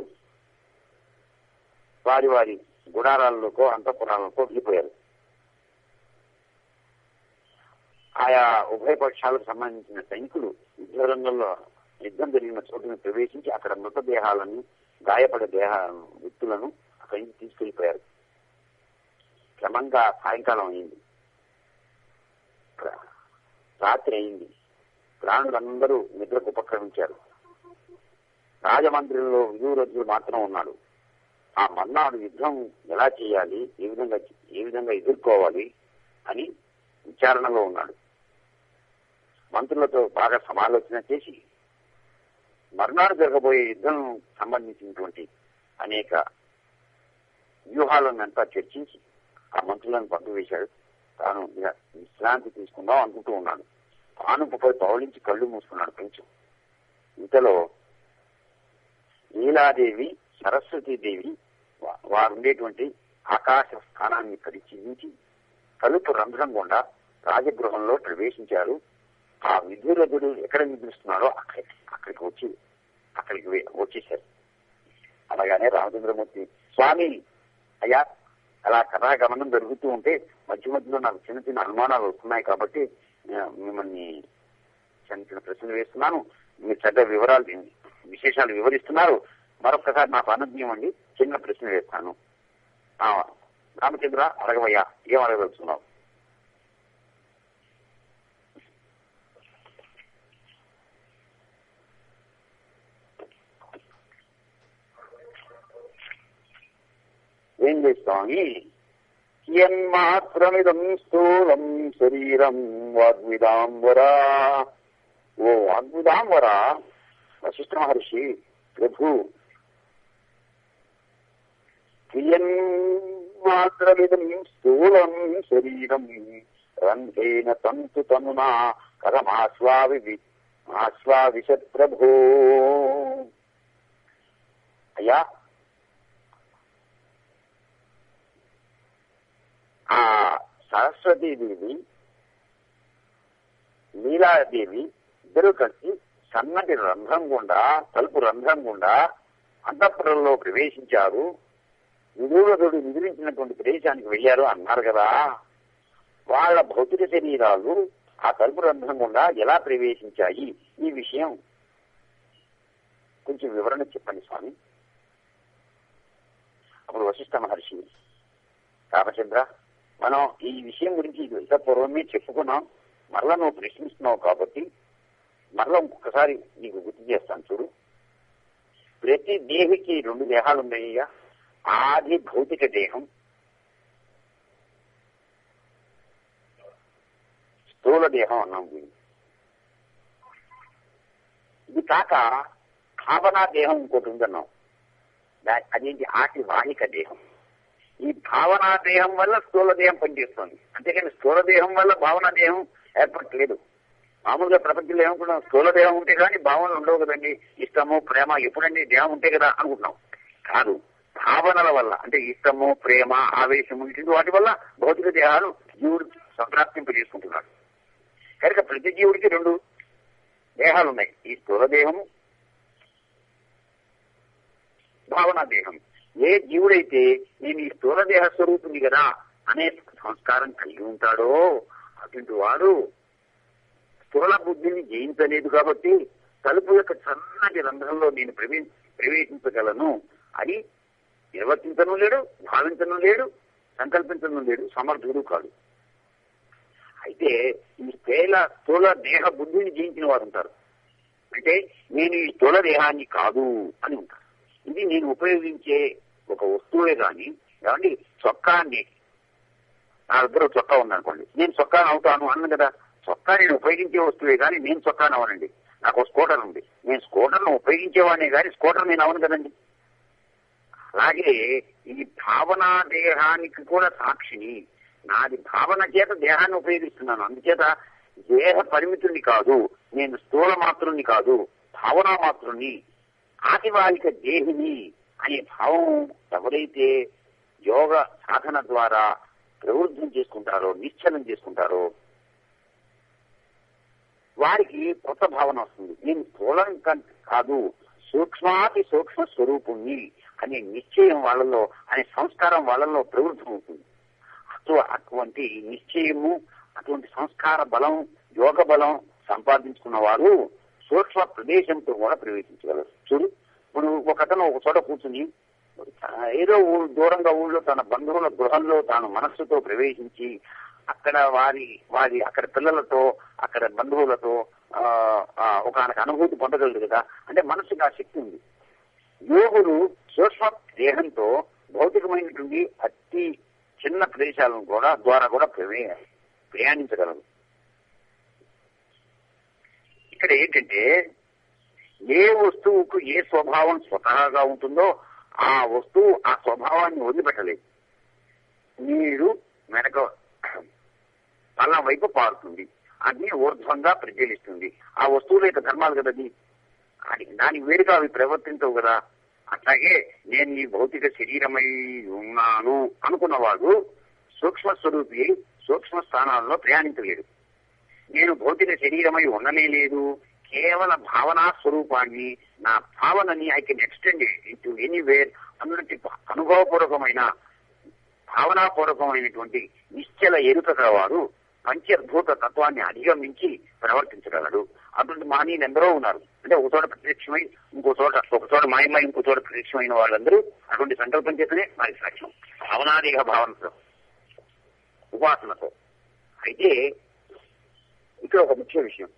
వారి వారి గుడారాలలోకో అంతఃపురాలకో వెళ్ళిపోయారు ఆయా ఉభయ పక్షాలకు సంబంధించిన సైనికులు యుద్ధ రంగంలో యుద్ధం జరిగిన చోటుని ప్రవేశించి అక్కడ మృతదేహాలను గాయపడే దేహ వ్యక్తులను అక్కడి నుంచి తీసుకెళ్లిపోయారు క్రమంగా సాయంకాలం అయింది రా- రాత్రి అయింది ప్రాణులందరూ నిద్రకు ఉపక్రమించారు రాజమందిరంలో విధురథుడు మాత్రం ఉన్నాడు ఆ మర్నాడు యుద్ధం ఎలా చేయాలి ఏ విధంగా ఏ విధంగా ఎదుర్కోవాలి అని విచారణలో ఉన్నాడు మంత్రులతో బాగా సమాలోచన చేసి మర్నాడు జరగబోయే యుద్ధం సంబంధించినటువంటి అనేక వ్యూహాలను అంతా చర్చించి ఆ మంత్రులను పంపివేశాడు తాను ఇక విశ్రాంతి తీసుకుందాం అనుకుంటూ ఉన్నాడు పానుపుపై పౌలించి కళ్ళు మూసుకున్నాడు కొంచెం ఇంతలో లీలాదేవి సరస్వతీదేవి వా- వారు ఉండేటువంటి ఆకాశ స్థానాన్ని పరిశీలించి తలుపు రంధ్రం గుండా రాజగృహంలో ప్రవేశించారు ఆ విధురథుడు ఎక్కడ నిద్రిస్తున్నాడో అక్కడికి అక్కడికి వచ్చి అక్కడికి వే- వచ్చేశారు అనగానే రామచంద్రమూర్తి స్వామి అయ్యా అలా కథాగమనం జరుగుతూ ఉంటే మధ్య మధ్యలో నాకు చిన్న చిన్న అనుమానాలు వస్తున్నాయి కాబట్టి ఆ, మిమ్మల్ని చిన్న చిన్న ప్రశ్నలు వేస్తున్నాను మీరు చక్కగా వివరాలు విశేషాలు వివరిస్తున్నారు మరొకసారి నాకు అనుజ్ఞం అండి చిన్న ప్రశ్న వేస్తాను ఆ, రామచంద్ర అడగవయ్యా ఏం అడగదలుచున్నావు ఏం చేస్తామని యన్మాత్రమిదం స్థూలం శరీరం వాగ్విదాంబరా ఓ వాగ్విదాంబరా వశిష్ఠ మహర్షి ప్రభు మాత్రమిదం స్థూలం శరీరం రంధ్రేణ తంతు తనునా కథమాస్వావి ఆస్వావిశత్ ప్రభో అయ్యా ఆ సరస్వతీదేవి లీలాదేవి ఇద్దరు కలిసి సన్నటి రంధ్రం గుండా తలుపు రంధ్రం గుండా అంతఃపురంలో ప్రవేశించారు విదూరదుడు నిద్రించినటువంటి ప్రదేశానికి వెళ్ళారు అన్నారు కదా వాళ్ళ భౌతిక శరీరాలు ఆ తలుపు రంధ్రం గుండా ఎలా ప్రవేశించాయి ఈ విషయం కొంచెం వివరణ చెప్పండి స్వామి అప్పుడు వశిష్ఠ మహర్షి రామచంద్ర మనం ఈ విషయం గురించి ఇంత పూర్వమే చెప్పుకున్నాం మరలా నువ్వు ప్రశ్నిస్తున్నావు కాబట్టి మరలా ఇంకొకసారి నీకు గుర్తు చేస్తాను చూడు ప్రతి దేహికి రెండు దేహాలు ఉన్నాయ్యా ఆది భౌతిక దేహం స్థూల దేహం అన్నాం దీన్ని ఇది కాక భావనా దేహం ఇంకోటి ఉందన్నాం దా- అదేంటి ఆటి వాహిక దేహం ఈ భావనా దేహం వల్ల స్థూల దేహం పనిచేస్తుంది అంతేకాని స్థూల దేహం వల్ల భావనా దేహం ఏర్పడలేదు మామూలుగా ప్రపంచంలో ఏమనుకున్నాం స్థూల దేహం ఉంటే కానీ భావనలు ఉండవు కదండి ఇష్టము ప్రేమ ఎప్పుడండి దేహం ఉంటే కదా అనుకుంటున్నాం కాదు భావనల వల్ల అంటే ఇష్టము ప్రేమ ఆవేశము ఇటువంటి వాటి వల్ల భౌతిక దేహాలు జీవుడు సంప్రాప్తింపజేసుకుంటున్నాడు కనుక ప్రతి జీవుడికి రెండు దేహాలు ఉన్నాయి ఈ స్థూల దేహము భావనా దేహం ఏ జీవుడైతే నేను ఈ స్థూల దేహ స్వరూపుని కదా అనే సంస్కారం కలిగి ఉంటాడో అటువంటి వాడు స్థూల బుద్ధిని జయించలేదు కాబట్టి తలుపు యొక్క సన్నటి రంధ్రంలో నేను ప్రవే ప్రవేశించగలను అని నిర్వర్తించను లేడు భావించను లేడు సంకల్పించను లేడు సమర్థుడు కాదు అయితే ఈ స్థూల స్థూల దేహ బుద్ధిని జయించిన వారు ఉంటారు అంటే నేను ఈ స్థూల దేహాన్ని కాదు అని ఉంటారు ఇది నేను ఉపయోగించే ఒక వస్తువే గాని ఏమండి చొక్కాన్ని నా దగ్గర ఒక చొక్కా ఉందనుకోండి నేను చొక్కాను అవుతాను అన్న కదా చొక్కా నేను ఉపయోగించే వస్తువే కానీ నేను చొక్కాను అవనండి నాకు ఒక స్కూటర్ ఉంది నేను స్కూటర్ను ఉపయోగించేవాడినే కానీ స్కూటర్ నేను అవను కదండి అలాగే ఈ భావనా దేహానికి కూడా సాక్షిని నాది భావన చేత దేహాన్ని ఉపయోగిస్తున్నాను అందుచేత దేహ పరిమితుల్ని కాదు నేను స్థూల మాత్రుని కాదు భావనా మాత్రుని ఆదివాహిక దేహిని అనే భావం ఎవరైతే యోగ సాధన ద్వారా ప్రవృద్ధం చేసుకుంటారో నిశ్చలం చేసుకుంటారో వారికి కొత్త భావన వస్తుంది నేను స్థూలం కం- కాదు సూక్ష్మాతి సూక్ష్మ స్వరూపుణ్ణి అనే నిశ్చయం వాళ్ళలో అనే సంస్కారం వాళ్ళలో ప్రవృద్ధం అవుతుంది అటు అటువంటి నిశ్చయము అటువంటి సంస్కార బలం యోగ బలం సంపాదించుకున్న వారు సూక్ష్మ ప్రదేశంతో కూడా ప్రవేశించగలరు చూడు ఇప్పుడు ఒకతను ఒక చోట కూర్చుని ఆ, ఏదో ఊ- దూరంగా ఊళ్ళో తన బంధువుల గృహంలో తాను మనస్సుతో ప్రవేశించి అక్కడ వారి వారి అక్కడ పిల్లలతో అక్కడ బంధువులతో ఆ, ఆ, ఒక ఆయనకు అనుభూతి పొందగలదు కదా అంటే మనసుకి ఆ శక్తి ఉంది యోగులు సూక్ష్మ దేహంతో భౌతికమైనటువంటి అతి చిన్న ప్రదేశాలను కూడా ద్వారా కూడా ప్రవే ప్రయాణించగలరు ఇక్కడ ఏంటంటే ఏ వస్తువుకు ఏ స్వభావం స్వతహాగా ఉంటుందో ఆ వస్తువు ఆ స్వభావాన్ని వదిలిపెట్టలేదు నీరు వెనక పల్లం వైపు పారుతుంది అగ్ని ఊర్ధ్వంగా ప్రజ్వలిస్తుంది ఆ వస్తువుల యొక్క ధర్మాలు కదా అది అది దానికి వేరుగా అవి ప్రవర్తించవు కదా అట్లాగే నేను ఈ భౌతిక శరీరమై ఉన్నాను అనుకున్నవాడు సూక్ష్మ స్వరూపి అయి సూక్ష్మ స్థానాల్లో ప్రయాణించలేడు నేను భౌతిక శరీరమై ఉండనే లేదు కేవల భావనా స్వరూపాన్ని నా భావనని I can extend into anywhere అన్నటి అనుభవపూర్వకమైన భావనాపూర్వకమైనటువంటి నిశ్చల ఎరుక గలవారు పంచభూత తత్వాన్ని అధిగమించి ప్రవర్తించగలడు అటువంటి మహనీయులు ఎందరో ఉన్నారు అంటే ఒక చోట ప్రత్యక్షమై ఇంకో చోట ఒక చోట మాయమై ఇంకో చోట ప్రత్యక్షమైన వాళ్ళందరూ అటువంటి సంకల్పం చేతనే వారికి సాక్ష్యం భావనాదేహ భావనతో ఉపాసనతో అయితే ఇక్కడ ఒక ముఖ్య విషయం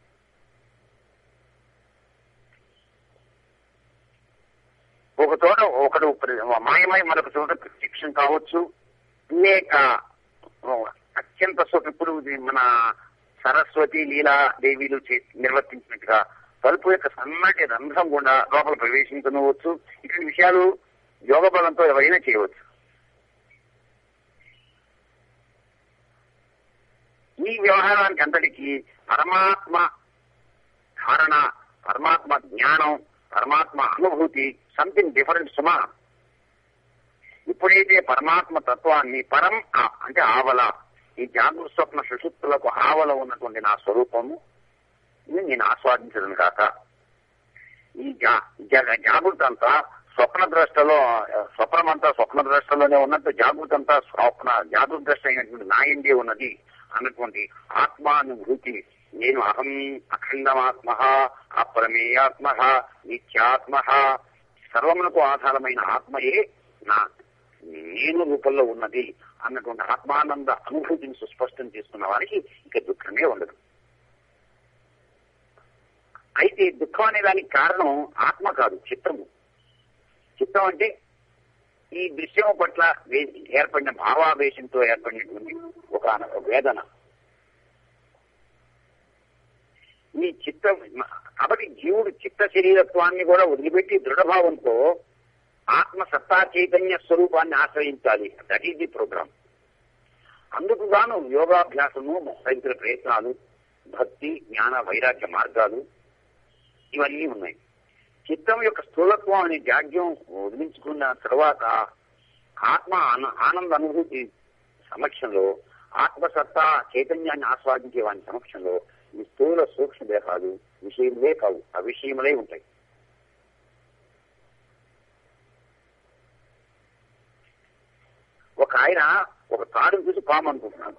ఒక చోట ఒకడు ప్ర- మాయమై మరొక చోట ప్రత్యక్షం కావచ్చు లేక అత్యంత సొ- ఇప్పుడు ఇది మన సరస్వతి లీలా దేవీలు చే- నిర్వర్తించినట్టుగా తలుపు యొక్క సన్నటి రంధ్రం గుండా లోపల ప్రవేశించవచ్చు ఇటువంటి విషయాలు యోగ బలంతో ఎవరైనా చేయవచ్చు ఈ వ్యవహారానికి అంతటికి పరమాత్మ ధారణ పరమాత్మ జ్ఞానం పరమాత్మ అనుభూతి సంథింగ్ డిఫరెంట్ సుమా ఇప్పుడైతే పరమాత్మ తత్వాన్ని పరం ఆ- అంటే ఆవల ఈ జాగృత స్వప్న సుషుప్తులకు ఆవల ఉన్నటువంటి నా స్వరూపము ఇది నేను ఆస్వాదించడం కాక ఈ జా- జగ జాగృత అంతా స్వప్న ద్రష్టలో స్వప్నమంతా స్వప్న ద్రష్టలోనే ఉన్నట్టు జాగృతి అంతా స్వప్న జాగృత ద్రష్ట అయినటువంటి నా ఇండియా ఉన్నది అన్నటువంటి ఆత్మానుభూతి నేను అహం అఖండమాత్మ అప్రమేయాత్మ నిత్యాత్మ సర్వమునకు ఆధారమైన ఆత్మయే నా నేను రూపంలో ఉన్నది అన్నటువంటి ఆత్మానంద అనుభూతిని సుస్పష్టం చేసుకున్న వారికి ఇక దుఃఖమే ఉండదు అయితే దుఃఖం అనే దానికి కారణం ఆత్మ కాదు చిత్తము చిత్తం అంటే ఈ దృశ్యం పట్ల వే- ఏర్పడిన భావావేశంతో ఏర్పడినటువంటి ఒక అన- ఒక వేదన ఈ చిత్త కాబట్టి జీవుడు చిత్త శరీరత్వాన్ని కూడా వదిలిపెట్టి దృఢభావంతో ఆత్మ సత్తా చైతన్య స్వరూపాన్ని ఆశ్రయించాలి దట్ ఈస్ ది ప్రోగ్రామ్ అందుకు గాను యోగాభ్యాసము తదితర ప్రయత్నాలు భక్తి జ్ఞాన వైరాగ్య మార్గాలు ఇవన్నీ ఉన్నాయి చిత్తం యొక్క స్థూలత్వం అనే జాడ్యం వదిలించుకున్న తర్వాత ఆత్మ ఆన- ఆనంద అనుభూతి సమక్షంలో ఆత్మసత్తా చైతన్యాన్ని ఆస్వాదించే వాని సమక్షంలో ఈ స్థూల సూక్ష్మ దేహాలు విషయములే కావు అవిషయములే ఉంటాయి ఒక ఆయన ఒక తాడును చూసి పాము అనుకుంటున్నాడు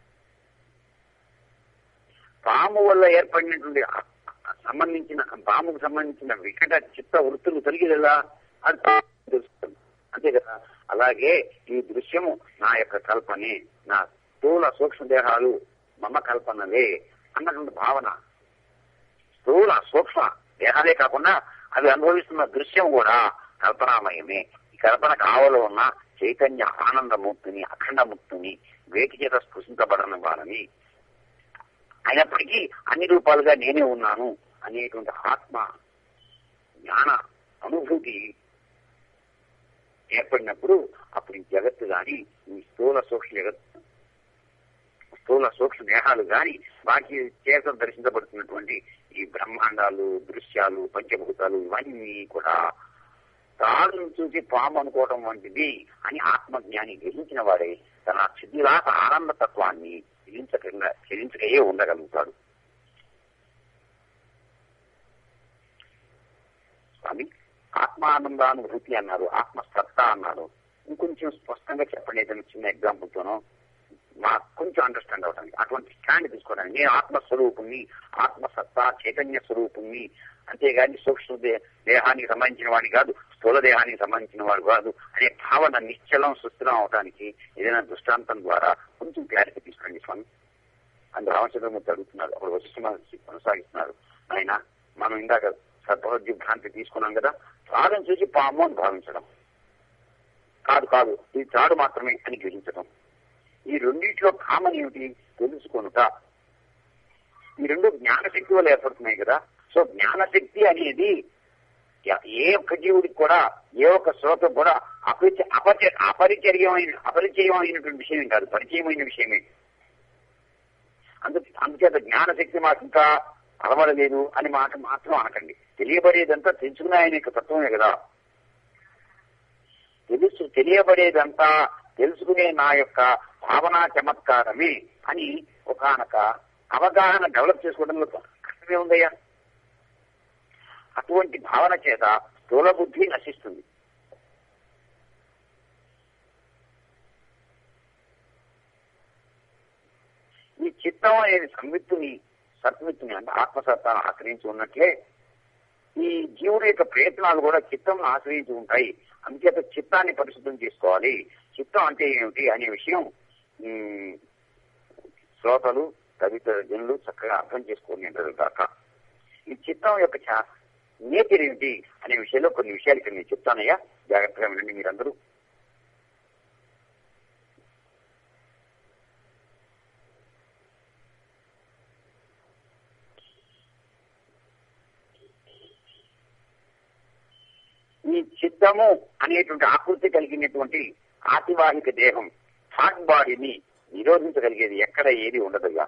పాము వల్ల ఏర్పడినటువంటి ఆ- ఆ సంబంధించిన పాముకు సంబంధించిన వికట చిత్త వృత్తులు తొలగిలా అది పాము తెలుస్తుంది అంతే కదా అలాగే ఈ దృశ్యము నా యొక్క కల్పనే నా స్థూల సూక్ష్మ దేహాలు మమ కల్పనలే అన్నటువంటి భావన స్థూల సూక్ష్మ దేహాలే కాకుండా అవి అనుభవిస్తున్న దృశ్యం కూడా కల్పనామయమే ఈ కల్పన కావలో ఉన్న చైతన్య ఆనందమూర్తిని అఖండముక్తిని వేటి చేత స్పృశించబడని వారని అయినప్పటికీ అన్ని రూపాలుగా నేనే ఉన్నాను అనేటువంటి ఆత్మ జ్ఞాన అనుభూతి ఏర్పడినప్పుడు అప్పుడు ఈ జగత్తు గాని ఈ స్థూల సూక్ష్మ జగత్ స్థూల సూక్ష్మ దేహాలు గాని వాటి చేత దర్శించబడుతున్నటువంటి ఈ బ్రహ్మాండాలు దృశ్యాలు పంచభూతాలు ఇవన్నీ కూడా తాడును చూసి పాము అనుకోవటం వంటిది అని ఆత్మజ్ఞాని గ్రహించిన వాడే తన సిద్ధిలాస ఆనంద తత్వాన్ని చెలించకుండా చెలించకయే ఉండగలుగుతాడు స్వామి ఆత్మానందానుభూతి అన్నారు ఆత్మసత్తా అన్నారు ఇంకొంచెం స్పష్టంగా చెప్పండి ఏదైనా చిన్న ఎగ్జాంపుల్ తోనో మాకు కొంచెం అండర్స్టాండ్ అవడానికి అటువంటి స్టాండ్ తీసుకోవడానికి నేను ఆత్మస్వరూపుణ్ణి ఆత్మసత్తా చైతన్య స్వరూపుణ్ణి అంతేగాని సూక్ష్మ దే- దేహానికి సంబంధించిన వాడి కాదు స్థూల దేహానికి సంబంధించిన వాడు కాదు అనే భావన నిశ్చలం సుస్థిరం అవడానికి ఏదైనా దృష్టాంతం ద్వారా కొంచెం క్లారిటీ తీసుకోండి స్వామి అని రామచంద్రమూర్తి అడుగుతున్నారు అప్పుడు వశిష్ఠ మహర్షి కొనసాగిస్తున్నారు ఆయన మనం ఇందాక సద్భవద్య భ్రాంతి తీసుకున్నాం కదా త్రాడును చూసి పాము అని భావించడం కాదు కాదు ఇది త్రాడు మాత్రమే అని గ్రహించడం ఈ రెండింటిలో కామన్ ఏమిటి తెలుసుకొనుట ఈ రెండు జ్ఞానశక్తి వల్ల ఏర్పడుతున్నాయి కదా సో జ్ఞానశక్తి అనేది ఎ- ఏ ఒక్క జీవుడికి కూడా ఏ ఒక్క శ్రోత కూడా అపరిచ అపచ అపరిచర్యమైన అపరిచయమైనటువంటి విషయం కాదు పరిచయమైన విషయమే అందు అందుచేత జ్ఞానశక్తి మాకు ఇంకా అలవడలేదు అని మాట మాత్రం అనకండి తెలియబడేదంతా తెలుసుకునే ఆయన యొక్క తత్వమే కదా తెలుసు తెలియబడేదంతా తెలుసుకునే నా యొక్క భావనా చమత్కారమే అని ఒకనొక అవగాహన డెవలప్ చేసుకోవడంలో కష్టమే ఉందయ్యా అటువంటి భావన చేత స్థూల బుద్ధి నశిస్తుంది ఈ చిత్తం అనేది సంవిత్తుని సత్విత్తుని అంటే ఆత్మసత్తాను ఆశ్రయించి ఉన్నట్లే ఈ జీవుడి యొక్క ప్రయత్నాలు కూడా చిత్తం ఆశ్రయించి ఉంటాయి అందుచేత చిత్తాన్ని పరిశుద్ధం చేసుకోవాలి చిత్తం అంటే ఏమిటి అనే విషయం ఉమ్, శ్రోతలు తదితర జనులు చక్కగా అర్థం చేసుకోలేరు దాకా ఈ చిత్తం యొక్క చా- నేచర్ ఏమిటి అనే విషయంలో కొన్ని విషయాలు ఇక్కడ నేను చెప్తానయ్యా జాగ్రత్తగా వినండి మీరందరూ ఈ చిత్తము అనేటువంటి ఆకృతి కలిగినటువంటి ఆతివాహిక దేహం థాట్ బాడీని నిరోధించగలిగేది ఎక్కడ ఏది ఉండదుగా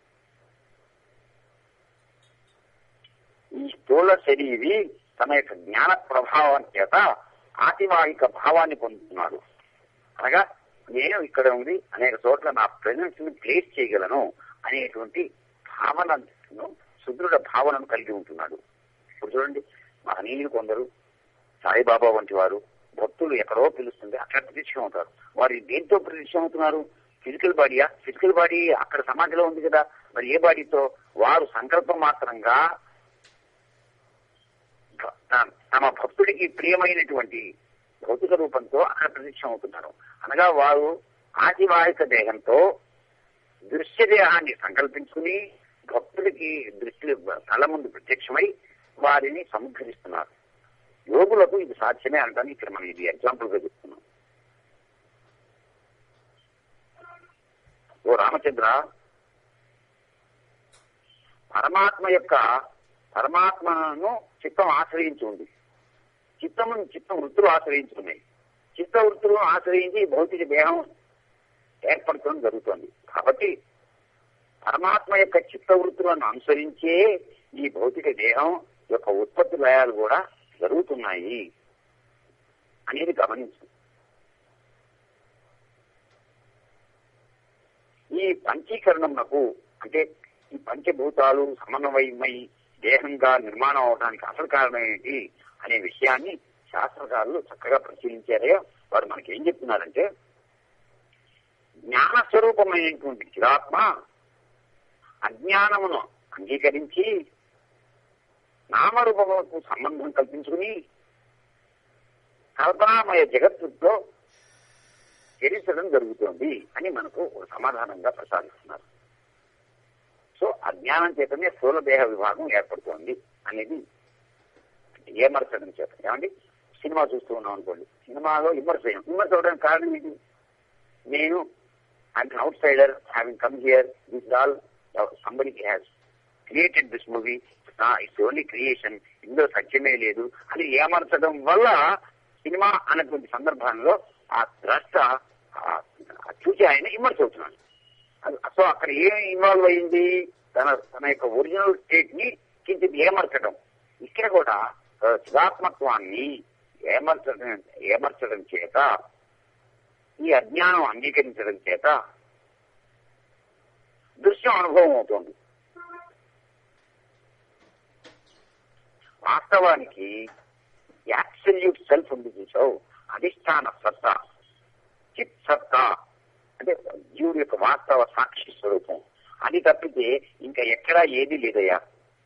ఈ స్థూల శరీరి తన యొక్క జ్ఞాన ప్రభావం చేత ఆతివాహిక భావాన్ని పొందుతున్నాడు అనగా నేను ఇక్కడ ఉంది అనేక చోట్ల నా ప్రెజెన్స్ ని ప్లేస్ చేయగలను అనేటువంటి భావనను సుదృఢ భావనను కలిగి ఉంటున్నాడు ఇప్పుడు చూడండి మహనీయులు కొందరు సాయిబాబా వంటి వారు భక్తులు ఎక్కడో పిలుస్తుంది అక్కడ ప్రత్యక్షం అవుతారు వారు దేంతో ప్రత్యక్షం అవుతున్నారు ఫిజికల్ బాడీయా ఫిజికల్ బాడీ అక్కడ సమాధిలో ఉంది కదా మరి ఏ బాడీతో వారు సంకల్పం మాత్రంగా త- తమ భక్తుడికి ప్రియమైనటువంటి భౌతిక రూపంతో అక్కడ ప్రత్యక్షం అవుతున్నారు అనగా వారు ఆదివాహిక దేహంతో దృశ్య దేహాన్ని సంకల్పించుకుని భక్తుడికి దృష్టి కళ్ళ ముందు ప్రత్యక్షమై వారిని సముద్ధరిస్తున్నారు యోగులకు ఇది సాధ్యమే అంటాను ఇక్కడ మనం ఇది ఎగ్జాంపుల్ గా చెప్తున్నాం ఓ రామచంద్ర పరమాత్మ యొక్క పరమాత్మను చిత్తం ఆశ్రయించి ఉంది చిత్తము చిత్తం వృత్తులు ఆశ్రయించున్నాయి చిత్త వృత్తులను ఆశ్రయించి భౌతిక దేహం ఏర్పడటం జరుగుతోంది కాబట్టి పరమాత్మ యొక్క చిత్త వృత్తులను అనుసరించే ఈ భౌతిక దేహం యొక్క ఉత్పత్తి లయాలు కూడా జరుగుతున్నాయి అనేది గమనించు ఈ పంచీకరణమునకు అంటే ఈ పంచభూతాలు సమన్వయమై దేహంగా నిర్మాణం అవడానికి అసలు కారణం ఏంటి అనే విషయాన్ని శాస్త్రకారులు చక్కగా పరిశీలించారే వారు మనకి ఏం చెప్తున్నారంటే జ్ఞాన స్వరూపమైనటువంటి చిరాత్మ అజ్ఞానమును అంగీకరించి నామరూపములకు సంబంధం కల్పించుకుని కల్పనామయ జగత్తుతో చరించడం జరుగుతోంది అని మనకు ఒక సమాధానంగా ప్రసాదిస్తున్నారు సో అజ్ఞానం చేతనే స్థూల దేహ విభాగం ఏర్పడుతోంది అనేది ఏమర్చడం చేత ఏమండి సినిమా చూస్తూ ఉన్నాం అనుకోండి సినిమాలో ఇమ్మర్స్ అయ్యాం ఇమ్మర్స్ అవడానికి కారణం ఏంటి నేను I'm outsider having come here this all somebody has created this movie it's only creation ఇందులో సత్యమే లేదు అని ఏమర్చడం వల్ల సినిమా అన్నటువంటి సందర్భంలో ఆ ద్రష్ట ఆ- ఆ చూసి ఆయన ఇమ్మర్స్ అవుతున్నాడు అది- సో అక్కడ ఏం ఇన్వాల్వ్ అయింది తన తన యొక్క ఒరిజినల్ స్టేట్ ని కించిత్ ఏమర్చడం ఇక్కడ కూడా ఆ, శివాత్మత్వాన్ని ఏమర్చడం ఏమర్చడం చేత ఈ అజ్ఞానం అంగీకరించడం చేత దృశ్యం అనుభవం అవుతోంది వాస్తవానికి యాక్సల్యూట్ సెల్ఫ్ ఉంది చూసావు అధిష్టాన సత్తా చిత్ సత్తా అంటే జీవుడి యొక్క వాస్తవ సాక్షి స్వరూపం అది తప్పితే ఇంకా ఎక్కడా ఏది లేదయ్యా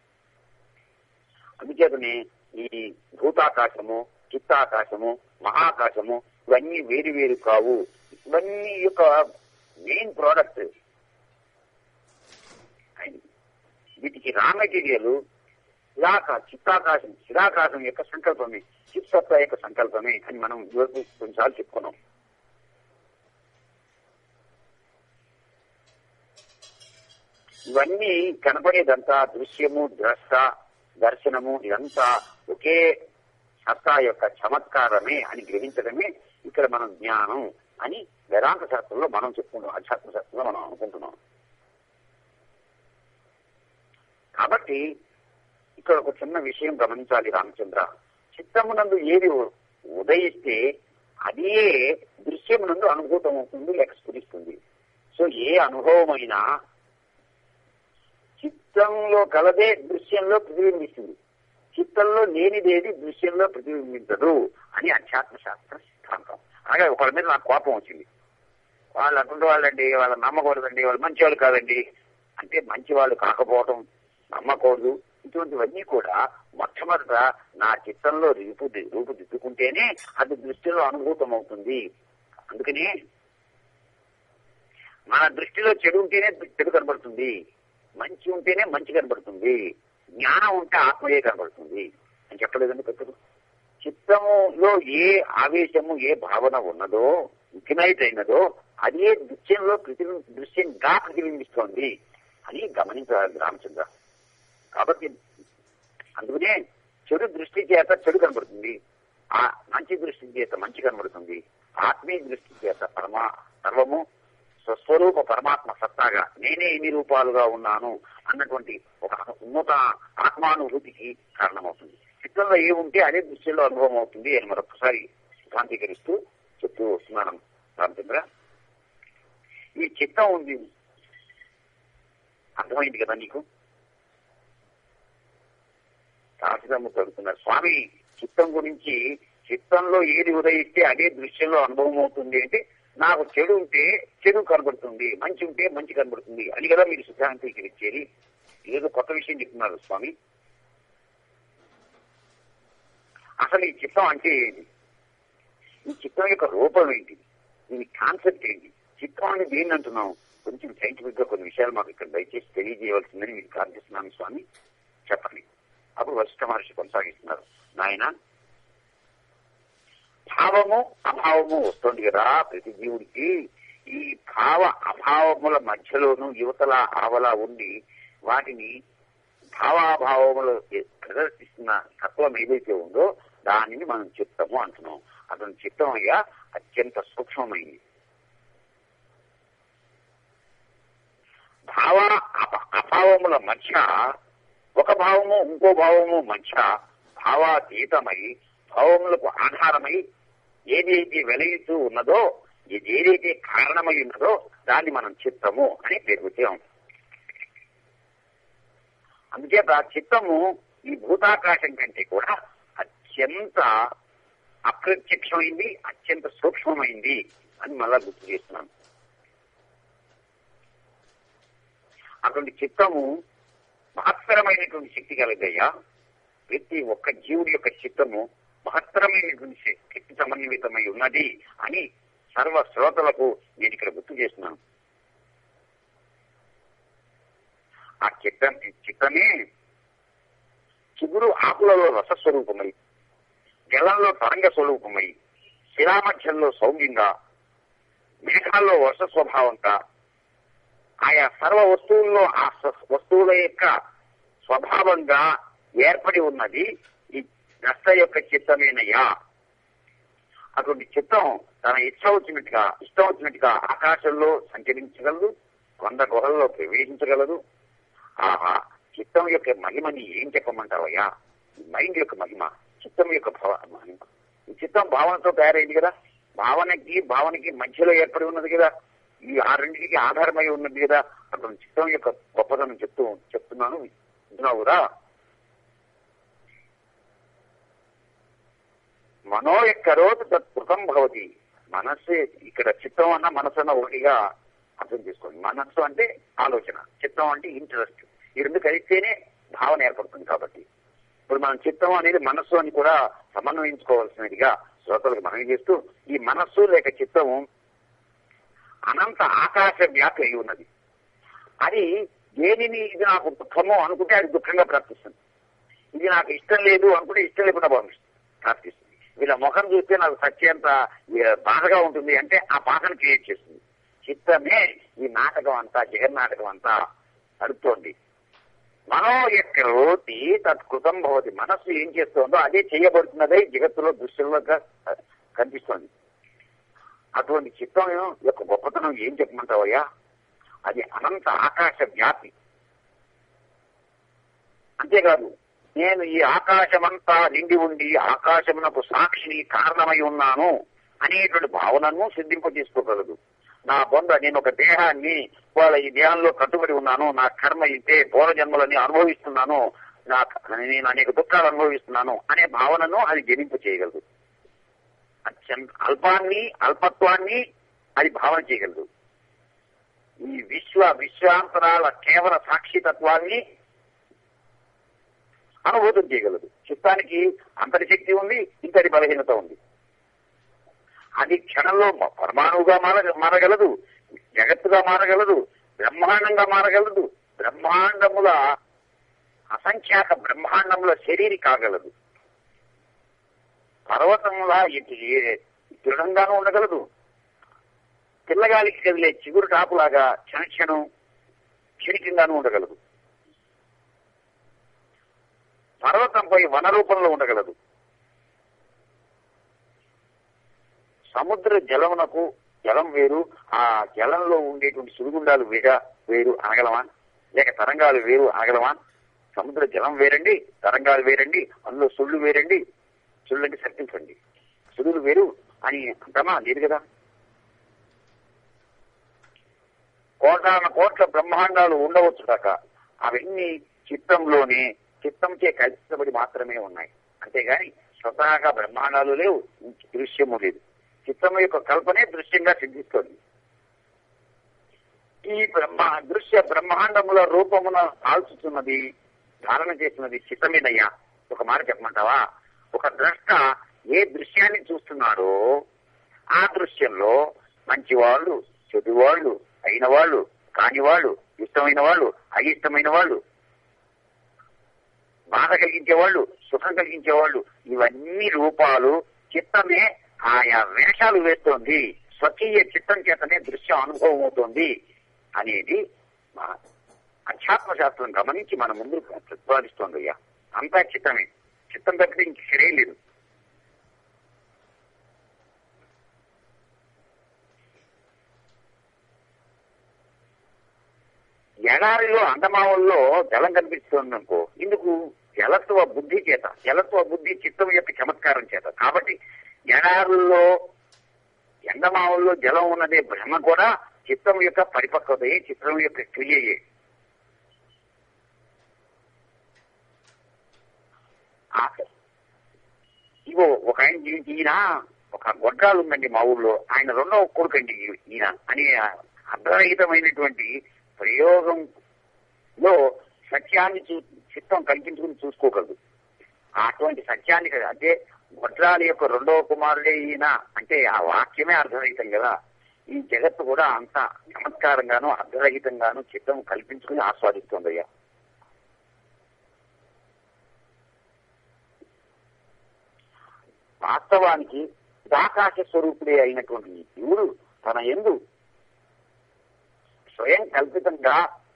అందుచేతనే ఈ భూతాకాశము చిత్తాకాశము మహాకాశము ఇవన్నీ వేరు వేరు కావు ఇవన్నీ యొక్క మెయిన్ ప్రోడక్ట్ వీటికి రా మెటీరియల్ శిలాకా చిత్తాకాశం శిలాకాశం యొక్క సంకల్పమే చిత్సత్త యొక్క సంకల్పమే అని మనం ఇదివరకు కొన్నిసార్లు చెప్పుకున్నాం ఇవన్నీ కనపడేదంతా దృశ్యము ద్రష్ట దర్శనము ఇదంతా ఒకే సత్తా యొక్క చమత్కారమే అని గ్రహించడమే ఇక్కడ మనం జ్ఞానం అని వేదాంత శాస్త్రంలో మనం చెప్పుకుంటాం అధ్యాత్మ శాస్త్రంలో మనం అనుకుంటున్నాం కాబట్టి ఇక్కడ ఒక చిన్న విషయం గమనించాలి రామచంద్ర చిత్తమునందు ఏది ఉ- ఉదయిస్తే అదే దృశ్యమునందు అనుభూతం అవుతుంది లేక స్ఫురిస్తుంది సో ఏ అనుభవమైనా చిత్తంలో కలదే దృశ్యంలో ప్రతిబింబిస్తుంది చిత్తంలో లేనిదేది దృశ్యంలో ప్రతిబింబించదు అని అధ్యాత్మ శాస్త్ర సిద్ధాంతం అలాగే ఒకళ్ళ మీద నాకు కోపం వచ్చింది వాళ్ళు అటువంటి వాళ్ళండి వాళ్ళ నమ్మకూడదండి వాళ్ళు మంచి వాళ్ళు కాదండి అంటే మంచి వాళ్ళు కాకపోవటం నమ్మకూడదు ఇటువంటివన్నీ కూడా మొట్టమొదట నా చిత్తంలో రూపు రూపుదిద్దుకుంటేనే అది దృష్టిలో అనుభూతం అవుతుంది అందుకని మన దృష్టిలో చెడు ఉంటేనే చెడు కనబడుతుంది మంచి ఉంటేనే మంచి కనబడుతుంది జ్ఞానం ఉంటే ఆత్మయే కనబడుతుంది అని చెప్పలేదండి పెద్దలు చిత్తములో ఏ ఆవేశము ఏ భావన ఉన్నదో ఇగ్నైట్ అయినదో అదే దృశ్యంలో ప్రతిబిం దృశ్యంగా ప్రతిబింబిస్తోంది అని గమనించాలి రామచంద్ర కాబట్టి అందుకనే చెడు దృష్టి చేత చెడు కనబడుతుంది ఆ మంచి దృష్టి చేత మంచి కనబడుతుంది ఆత్మీయ దృష్టి చేత పరమా సర్వము స్వస్వరూప పరమాత్మ సత్తాగా నేనే ఇన్ని రూపాలుగా ఉన్నాను అన్నటువంటి ఒక ఉన్నత ఆత్మానుభూతికి కారణమవుతుంది చిత్తంలో ఏముంటే అదే దృశ్యంలో అనుభవం అవుతుంది అని మరొకసారి శాంతీకరిస్తూ చెప్తూ వస్తున్నాను రామచంద్ర ఈ చిత్తం ఉంది అర్థమైంది కదా నీకు కాశీరాము చదువుతున్నారు స్వామి చిత్తం గురించి చిత్తంలో ఏది ఉదయిస్తే అదే దృశ్యంలో అనుభవం అవుతుంది అంటే నాకు చెడు ఉంటే చెడు కనబడుతుంది మంచి ఉంటే మంచి కనబడుతుంది అని కదా మీరు సిద్ధాంతీకరించేది ఏదో కొత్త విషయం చెప్తున్నారు స్వామి అసలు ఈ చిత్తం అంటే ఏంటి ఈ చిత్తం యొక్క రూపం ఏంటి దీని కాన్సెప్ట్ ఏంటి చిత్తం అనేది ఏంటి అంటున్నాం కొంచెం సైంటిఫిక్ గా కొన్ని విషయాలు మాకు ఇక్కడ దయచేసి తెలియజేయవలసిందని మీకు ప్రార్థిస్తున్నాను స్వామి చెప్పండి అప్పుడు వశిష్ఠ మహర్షి కొనసాగిస్తున్నారు నాయన భావము అభావము వస్తుంది కదా ప్రతి జీవుడికి ఈ భావ అభావముల మధ్యలోనూ యువతల ఆవల ఉండి వాటిని భావాభావములు ప్రదర్శిస్తున్న తత్వం ఏదైతే ఉందో దానిని మనం చిత్తము అంటున్నాం అతను చిత్తం అయ్యా అత్యంత సూక్ష్మమైంది భావ అప- అభావముల మధ్య ఒక భావము ఇంకో భావము మధ్య భావాతీతమై భావములకు ఆధారమై ఏదైతే వెలయితూ ఉన్నదో ఇది ఏదైతే కారణమై ఉన్నదో దాన్ని మనం చిత్తము అని పేరు పెట్టాం అందుచేత చిత్తము ఈ భూతాకాశం కంటే కూడా అత్యంత అప్రత్యక్షమైంది అత్యంత సూక్ష్మమైంది అని మళ్ళా గుర్తు చేస్తున్నాను అటువంటి చిత్తము మహత్తరమైనటువంటి శక్తి కలదయ్యా ప్రతి ఒక్క జీవుడి యొక్క చిత్తము మహత్తరమైనటువంటి శక్తి సమన్వితమై ఉన్నది అని సర్వ శ్రోతలకు నేను ఇక్కడ గుర్తు చేస్తున్నాను ఆ చిత్తం చిత్తమే చిగురు ఆకులలో రసస్వరూపమై జలంలో తరంగ స్వరూపమై శిలామధ్యంలో సౌమ్యంగా మేఘాల్లో వర్ష స్వభావంగా ఆయా సర్వ వస్తువుల్లో ఆ స్వ- వస్తువుల యొక్క స్వభావంగా ఏర్పడి ఉన్నది ఈ దశ యొక్క చిత్తమేనయ్యా అటువంటి చిత్తం తన ఇష్టం వచ్చినట్టుగా ఇష్టం వచ్చినట్టుగా ఆకాశంలో సంచరించగలదు వంద గుహల్లో ప్రవేశించగలదు ఆహా చిత్తం యొక్క మహిమని ఏం చెప్పమంటావయ్యా ఈ మైండ్ యొక్క మహిమ చిత్తం యొక్క భావ మహిమ ఈ చిత్తం భావనతో తయారైంది కదా భావనకి భావనకి మధ్యలో ఏర్పడి ఉన్నది కదా ఈ ఆ రెండింటికి ఆధారమై ఉన్నది కదా అతను చిత్తం యొక్క గొప్పతనం చెప్తూ చెప్తున్నాను వింటున్నావురా మనో ఎక్కరోజు తత్కృతం భవతి మనస్సు ఇక్కడ చిత్తం అన్న మనసు అన్న ఒకటిగా అర్థం చేసుకోండి మనస్సు అంటే ఆలోచన చిత్తం అంటే ఇంట్రెస్ట్ ఈ రెండు కలిస్తేనే భావన ఏర్పడుతుంది కాబట్టి ఇప్పుడు మనం చిత్తం అనేది మనస్సు అని కూడా సమన్వయించుకోవాల్సినదిగా శ్రోతలకు మనవి చేస్తూ ఈ మనస్సు లేక చిత్తము అనంత ఆకాశ వ్యాప్తి అయి ఉన్నది అది దేనిని ఇది నాకు దుఃఖమో అనుకుంటే అది దుఃఖంగా ప్రాప్తిస్తుంది ఇది నాకు ఇష్టం లేదు అనుకుంటే ఇష్టం లేకుండా భావిస్తుంది ప్రాప్తిస్తుంది వీళ్ళ ముఖం చూస్తే నాకు సత్యంత బాధగా ఉంటుంది అంటే ఆ బాధను క్రియేట్ చేస్తుంది చిత్తమే ఈ నాటకం అంతా జగన్నాటకం అంతా నడుపుతోంది మనో ఎక్కరోతి తత్కృతం భవతి మనస్సు ఏం చేస్తోందో అదే చేయబడుతున్నదే జగత్తులో దృశ్యంలోగా కనిపిస్తోంది అటువంటి చిత్తం యొక్క గొప్పతనం ఏం చెప్పమంటావయ్యా అది అనంత ఆకాశ వ్యాపి అంతేకాదు నేను ఈ ఆకాశమంతా నిండి ఉండి ఆకాశమునకు సాక్షిని కారణమై ఉన్నాను అనేటువంటి భావనను సిద్ధింపజేసుకోగలదు నా బొంద నేను ఒక దేహాన్ని వాళ్ళ ఈ దేహంలో కట్టుబడి ఉన్నాను నా కర్మ ఇంతే పూర్వజన్మలని అనుభవిస్తున్నాను నా నేను అనేక దుఃఖాలు అనుభవిస్తున్నాను అనే భావనను అది జనింపు చేయగలదు అత్యంత అల్పాన్ని అల్పత్వాన్ని అది భావన చేయగలదు ఈ విశ్వ విశ్వాంతరాల కేవల సాక్షితత్వాన్ని అనుభూతం చేయగలదు చిత్తానికి అంతటి శక్తి ఉంది ఇంతటి బలహీనత ఉంది అది క్షణంలో పరమాణువుగా మార మారగలదు జగత్తుగా మారగలదు బ్రహ్మాండంగా మారగలదు బ్రహ్మాండముల అసంఖ్యాక బ్రహ్మాండముల శరీరి కాగలదు పర్వతములా ఇటు దృఢంగానూ ఉండగలదు పిల్లగాలికి కదిలే చిగురు టాపులాగా క్షణక్షణం క్షణికంగానూ ఉండగలదు పర్వతంపై వన రూపంలో ఉండగలదు సముద్ర జలమునకు జలం వేరు ఆ జలంలో ఉండేటువంటి సుడిగుండాలు వేర వేరు అనగలమా లేక తరంగాలు వేరు అనగలమా సముద్ర జలం వేరండి తరంగాలు వేరండి అందులో సుళ్ళు వేరండి సుళ్ళు అంటే సర్కిల్స్ అండి సుడులు వేరు అని అంటామా లేదు కదా కోటాన కోట్ల బ్రహ్మాండాలు ఉండవచ్చు కాక అవన్నీ చిత్తంలోనే చిత్తంచే కల్పించబడి మాత్రమే ఉన్నాయి అంతేగాని స్వతహాగా బ్రహ్మాండాలు లేవు దృశ్యము లేదు చిత్తము యొక్క కల్పనే దృశ్యంగా సిద్ధిస్తోంది ఈ బ్రహ్మ దృశ్య బ్రహ్మాండముల రూపమున ఆల్చుతున్నది ధారణ చేస్తున్నది చిత్తమేనయ్యా ఒక మాట చెప్పమంటావా ఒక ద్రష్ట ఏ దృశ్యాన్ని చూస్తున్నాడో ఆ దృశ్యంలో మంచి వాళ్ళు చెడు వాళ్ళు అయిన వాళ్ళు కాని వాళ్ళు ఇష్టమైన వాళ్ళు అయిష్టమైన వాళ్ళు బాధ కలిగించే వాళ్ళు సుఖం కలిగించే వాళ్ళు ఇవన్నీ రూపాలు చిత్తమే ఆయా వేషాలు వేస్తోంది స్వకీయ చిత్తం చేతనే దృశ్యం అనుభవం అవుతోంది అనేది మా అధ్యాత్మ శాస్త్రం గమనించి మన ముందు ప్రతిపాదిస్తోంది అయ్యా అంతా చిత్తమే చిత్తం తప్పితే ఇంక సరే లేదు ఎడారిలో అండమావుల్లో జలం కనిపిస్తుంది అనుకో ఇందుకు జలత్వ బుద్ధి చేత జలత్వ బుద్ధి చిత్తం యొక్క చమత్కారం చేత కాబట్టి ఎడారుల్లో ఎండమావుల్లో జలం ఉన్నదే భ్రమ కూడా చిత్తం యొక్క పరిపక్వతయే చిత్రం యొక్క క్రియయే ఆ- ఇగో ఒక ఆయన ఈ- ఈయన ఒక గొడ్రాలు ఉందండి మా ఊళ్ళో ఆయన రెండవ కొడుకండి ఈ- ఈయన అని అర్ధరహితమైనటువంటి ప్రయోగంలో సత్యాన్ని చూ చిత్తం కల్పించుకుని చూసుకోగలదు అటువంటి సత్యాన్ని కదా అంటే గొడ్రాలి యొక్క రెండవ కుమారుడే ఈయన అంటే ఆ వాక్యమే అర్ధరహితం కదా ఈ జగత్తు కూడా అంత చమత్కారంగాను అర్ధరహితంగాను చిత్తం కల్పించుకుని ఆస్వాదిస్తుందయ్యా వాస్తవానికి ఆకాశ స్వరూపుడే అయినటువంటి ఈ శివుడు తన ఎందు స్వయం కల్పితంగా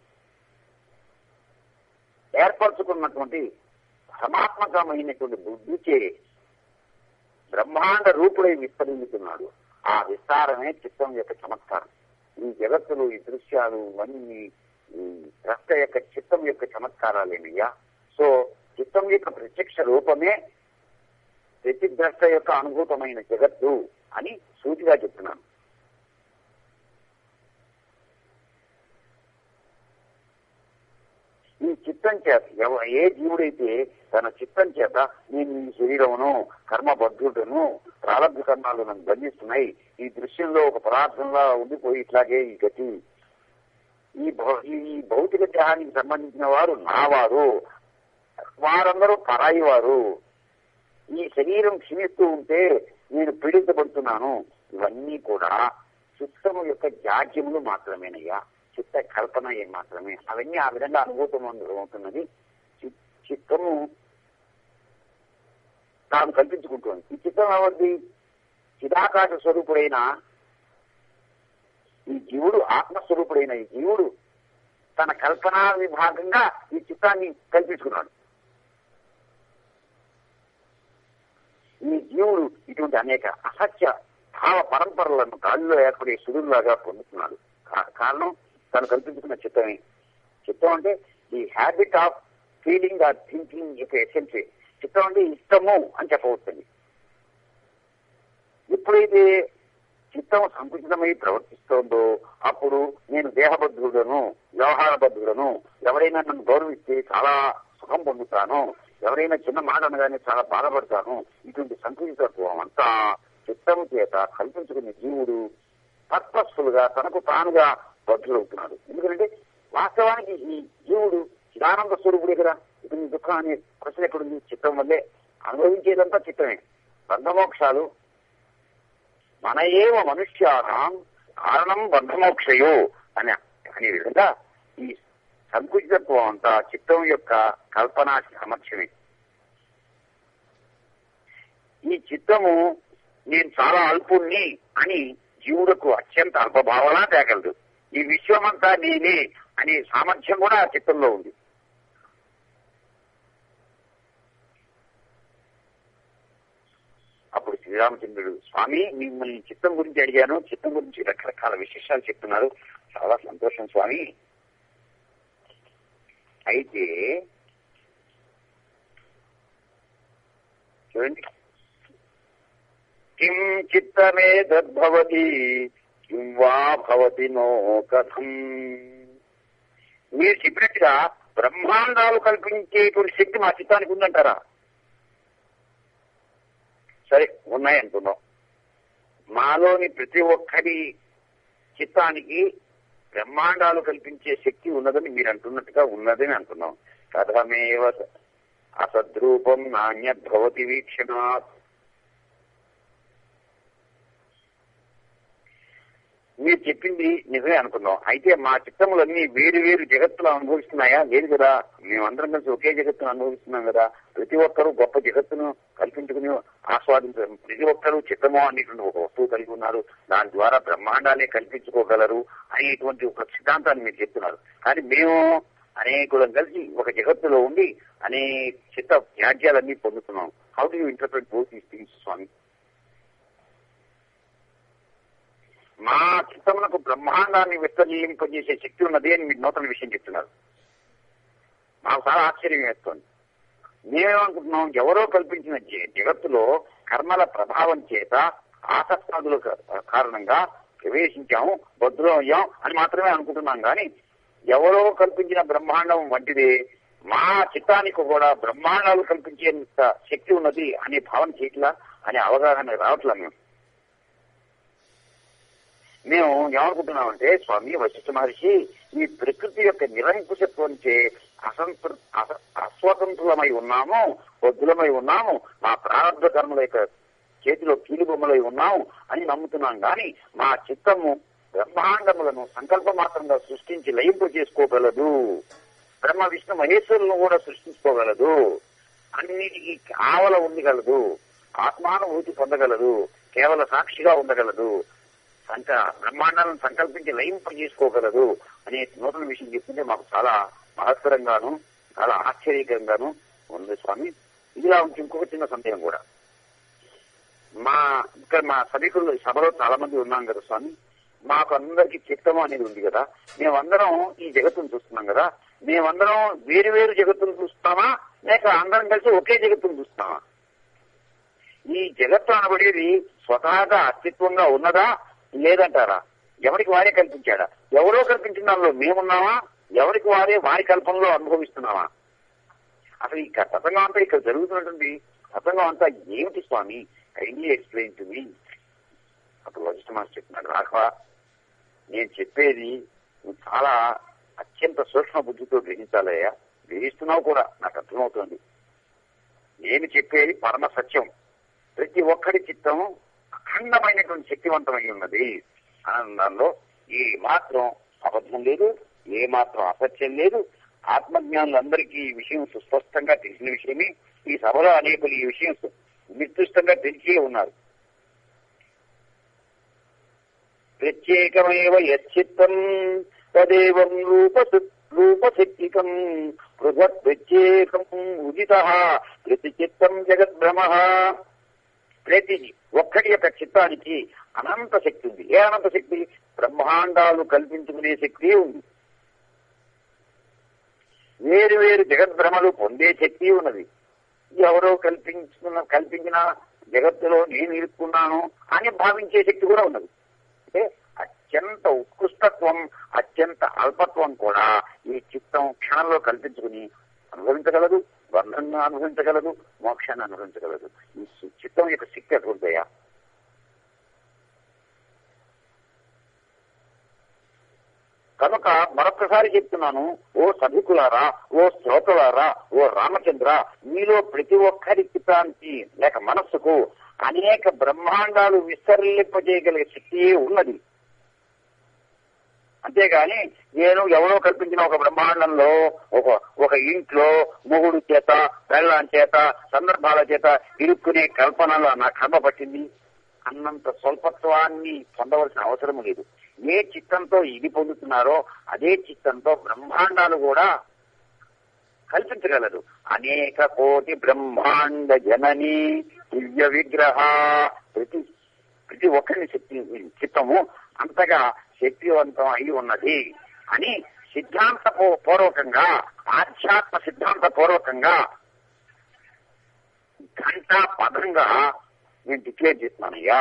ఏర్పరచుకున్నటువంటి పరమాత్మకమైనటువంటి బుద్ధిచే బ్రహ్మాండ రూపుడై విస్తరించుతున్నాడు ఆ విస్తారమే చిత్తం యొక్క చమత్కారం ఈ జగత్తులు ఈ దృశ్యాలు ఇవన్నీ ఈ ద్రష్ట యొక్క చిత్తం యొక్క చమత్కారాలేనయ్యా సో చిత్తం యొక్క ప్రత్యక్ష రూపమే ప్రతి ద్రష్ట యొక్క అనుభూతమైన జగత్తు అని సూటిగా చెప్తున్నాను ఈ చిత్తం చేత ఎవ- ఏ జీవుడైతే తన చిత్తం చేత నేను ఈ శరీరమును కర్మబద్ధుడను ప్రారంభ కర్మాలు నన్ను బంధిస్తున్నాయి ఈ దృశ్యంలో ఒక పదార్థంలా ఉండిపోయి ఇట్లాగే ఈ గతి ఈ భౌ- ఈ భౌతిక దేహానికి సంబంధించిన వారు నావారు వారందరూ పరాయి వారు ఈ శరీరం క్షీణిస్తూ ఉంటే నేను పీడించబడుతున్నాను ఇవన్నీ కూడా చిత్తము యొక్క జాడ్యములు మాత్రమేనయ్యా చిత్త కల్పన ఏ మాత్రమే అవన్నీ ఆ విధంగా అనుభూతం అవుతున్నది చి- చిత్తము తాను కల్పించుకుంటుంది ఈ చిత్తం ఎవరిది చిదాకాశ స్వరూపుడైన ఈ జీవుడు ఆత్మస్వరూపుడైన ఈ జీవుడు తన కల్పనా విభాగంగా ఈ చిత్తాన్ని కల్పించుకున్నాడు ఈ జీవుడు ఇటువంటి అనేక అసత్య భావ పరంపరలను గాలిలో ఏర్పడే సుడుల్లాగా పొందుతున్నాడు కా- కారణం తను కల్పించుకున్న చిత్తమే చిత్తం అంటే the habit of feeling or thinking యొక్క ఎసెన్సే చిత్తం అంటే ఇష్టము అని చెప్పవచ్చండి ఎప్పుడైతే చిత్తం సంకుచితమై ప్రవర్తిస్తోందో అప్పుడు నేను దేహబద్ధుడను వ్యవహారబద్ధుడను ఎవరైనా నన్ను గౌరవిస్తే చాలా సుఖం పొందుతాను ఎవరైనా చిన్న మాట అనగానే చాలా బాధపడతాను ఇటువంటి సంకుచితత్వం అంతా చిత్తం చేత కల్పించుకునే జీవుడు పర్పస్ఫుల్ గా తనకు తానుగా బద్ధుడవుతున్నాడు ఎందుకంటే వాస్తవానికి ఈ జీవుడు చిదానంద స్వరూపుడే కదా ఇక నీ దుఃఖం అనే ప్రశ్న ఎక్కడుంది చిత్తం వల్లే అనుభవించేదంతా చిత్తమే బంధమోక్షాలు మన ఏవ మనుష్యానం కారణం బంధమోక్షయో అని అనే విధంగా ఈ సంకుచితత్వం అంతా చిత్తం యొక్క కల్పనా సామర్థ్యమే ఈ చిత్తము నేను చాలా అల్పుణ్ణి అని జీవులకు అత్యంత అల్పభావన తేగలదు ఈ విశ్వమంతా నేనే అనే సామర్థ్యం కూడా ఆ చిత్తంలో ఉంది అప్పుడు శ్రీరామచంద్రుడు స్వామి మిమ్మల్ని చిత్తం గురించి అడిగాను చిత్తం గురించి రకరకాల విశేషాలు చెప్తున్నారు చాలా సంతోషం స్వామి అయితే చూడండి కిం చిత్తమే తద్భవతి కిం వా భవతి నో కథం మీరు చెప్పినట్టుగా బ్రహ్మాండాలు కల్పించేటువంటి శక్తి మా చిత్తానికి ఉందంటారా సరే ఉన్నాయి అనుకున్నాం మాలోని ప్రతి ఒక్కరి చిత్తానికి బ్రహ్మాండాలు కల్పించే శక్తి ఉన్నదని మీరు అంటున్నట్టుగా ఉన్నదని అంటున్నాం కథమేవ అసద్రూపం నాణ్యద్భవతి వీక్షణాత్ మీరు చెప్పింది నిజమే అనుకున్నాం అయితే మా చిత్తములన్నీ వేరు వేరు జగత్తులు అనుభవిస్తున్నాయా లేదు కదా మేమందరం కలిసి ఒకే జగత్తును అనుభవిస్తున్నాం కదా ప్రతి ఒక్కరూ గొప్ప జగత్తును కల్పించుకుని ఆస్వాదించడం ప్రతి ఒక్కరూ చిత్తము అనేటువంటి ఒక వస్తువు కలిగి ఉన్నారు దాని ద్వారా బ్రహ్మాండాలే కల్పించుకోగలరు అనేటువంటి ఒక సిద్ధాంతాన్ని మీరు చెప్తున్నారు కానీ మేము అనేకులం కలిసి ఒక జగత్తులో ఉండి అనేక చిత్త వ్యాజ్యాలన్నీ పొందుతున్నాం how do you interpret both these things స్వామి మా చిత్తమునకు బ్రహ్మాండాన్ని విస్తరింపజేసే శక్తి ఉన్నది అని మీరు నూతన విషయం చెప్తున్నారు మాకు చాలా ఆశ్చర్యం వేస్తోంది మేమేమనుకుంటున్నాం ఎవరో కల్పించిన జ- జగత్తులో కర్మల ప్రభావం చేత ఆసక్తాదుల క- కారణంగా ప్రవేశించాము భద్రం అయ్యాం అని మాత్రమే అనుకుంటున్నాం కానీ ఎవరో కల్పించిన బ్రహ్మాండం వంటిది మా చిత్తానికి కూడా బ్రహ్మాండాలు కల్పించేంత శక్తి ఉన్నది అనే భావన చేయట్లా అనే అవగాహన రావట్లా మేము మేము ఏమనుకుంటున్నామంటే స్వామి వశిష్ఠ మహర్షి ఈ ప్రకృతి యొక్క నిరంకుశత్వంచే అసంతృ అస- అస్వతంత్రులమై ఉన్నాము బొద్దులమై ఉన్నాము మా ప్రారంభ కర్మల యొక్క చేతిలో కీలుబొమ్మలై ఉన్నాము అని నమ్ముతున్నాం కానీ మా చిత్తము బ్రహ్మాండములను సంకల్ప మాత్రంగా సృష్టించి లయింపు చేసుకోగలదు బ్రహ్మ విష్ణు మహేశ్వరులను కూడా సృష్టించుకోగలదు అన్నిటికీ ఆవల ఉండగలదు ఆత్మానుభూతి పొందగలదు కేవల సాక్షిగా ఉండగలదు సంక బ్రహ్మాండాలను సంకల్పించి లయింప చేసుకోగలదు అనే నూతన విషయం చెప్తుంటే మాకు చాలా మహత్తరంగాను చాలా ఆశ్చర్యకరంగాను ఉంది స్వామి ఇదిలా ఉంచి ఇంకొక చిన్న సందేహం కూడా మా ఇక్కడ మా సభికులు సభలో చాలా మంది ఉన్నాం కదా స్వామి మాకు అందరికి చిత్తము అనేది ఉంది కదా మేమందరం ఈ జగత్తును చూస్తున్నాం కదా మేమందరం వేరు వేరు జగత్తును చూస్తామా లేక అందరం కలిసి ఒకే జగత్తును చూస్తామా ఈ జగత్తు అనబడేది స్వతహాగా అస్తిత్వంగా ఉన్నదా లేదంటారా ఎవరికి వారే కల్పించాడా ఎవరో కల్పించిన దానిలో మేమున్నామా ఎవరికి వారే వారి కల్పనలో అనుభవిస్తున్నామా అసలు ఈ తతంగం అంతా ఇక్కడ జరుగుతున్నటువంటి తతంగం అంతా ఏమిటి స్వామి కైండ్లీ ఎక్స్ప్లెయిన్ టు మీ అప్పుడు వజిష్ఠ మాస్టర్ చెప్తున్నాడు రాఘవ నేను చెప్పేది నువ్వు చాలా అత్యంత సూక్ష్మ బుద్ధితో గ్రహించాలయ్యా గ్రహిస్తున్నావు కూడా నాకు అర్థమవుతోంది నేను చెప్పేది పరమ సత్యం ప్రతి ఒక్కరి చిత్తం అఖండమైనటువంటి శక్తివంతమై ఉన్నది ఆనందంలో ఏ మాత్రం అబద్ధం లేదు ఏ మాత్రం అసత్యం లేదు ఆత్మజ్ఞానులందరికీ ఈ విషయం సుస్పష్టంగా తెలిసిన విషయమే ఈ సభలో అనేకులు ఈ విషయం సు- నిర్దిష్టంగా తెలిసే ఉన్నారు ప్రత్యేకమేవ యచ్చిత్తం తదేవం రూప రూపశక్తికం పృథక్ ప్రత్యేకం ఉదిత ప్రతి చిత్తం జగద్భ్రమ ప్రతి ఒక్కడి యొక్క చిత్తానికి అనంత శక్తి ఉంది ఏ అనంత శక్తి బ్రహ్మాండాలు కల్పించుకునే శక్తి ఉంది వేరు వేరు జగద్భ్రమలు పొందే శక్తి ఉన్నది ఎవరో కల్పించుకున్న కల్పించిన జగత్తులో నేను ఇరుక్కున్నాను అని భావించే శక్తి కూడా ఉన్నది అంటే అత్యంత ఉత్కృష్టత్వం అత్యంత అల్పత్వం కూడా ఈ చిత్తం క్షణంలో కల్పించుకుని అనుభవించగలదు బంధంగా అనుభవించగలదు మోక్షాన్ని అనుభవించగలదు ఈ చి- చిత్తం యొక్క శక్తి అటువంటిదయా కనుక మరొకసారి చెప్తున్నాను ఓ సభికులారా ఓ శ్రోతలారా ఓ రామచంద్ర మీలో ప్రతి ఒక్కరి చిత్తానికి లేక మనస్సుకు అనేక బ్రహ్మాండాలు విస్తరింపజేయగలిగే శక్తి ఉన్నది అంతేగాని నేను ఎవరో కల్పించిన ఒక బ్రహ్మాండంలో ఒక ఒక ఇంట్లో మొగుడు చేత పెళ్ళాం చేత సందర్భాల చేత ఇరుక్కునే కల్పనలో నా కర్మ పట్టింది అన్నంత స్వల్పత్వాన్ని పొందవలసిన అవసరం లేదు ఏ చిత్తంతో ఇది పొందుతున్నారో అదే చిత్తంతో బ్రహ్మాండాలు కూడా కల్పించగలరు అనేక కోటి బ్రహ్మాండ జనని దివ్య విగ్రహ ప్రతి ప్రతి ఒక్కరిని శక్తి చిత్తము అంతగా శక్తివంతం అయి ఉన్నది అని సిద్ధాంత పూ- పూర్వకంగా ఆధ్యాత్మ సిద్ధాంత పూర్వకంగా ఘంటా పదంగా నేను డిక్లేర్ చేస్తున్నానయ్యా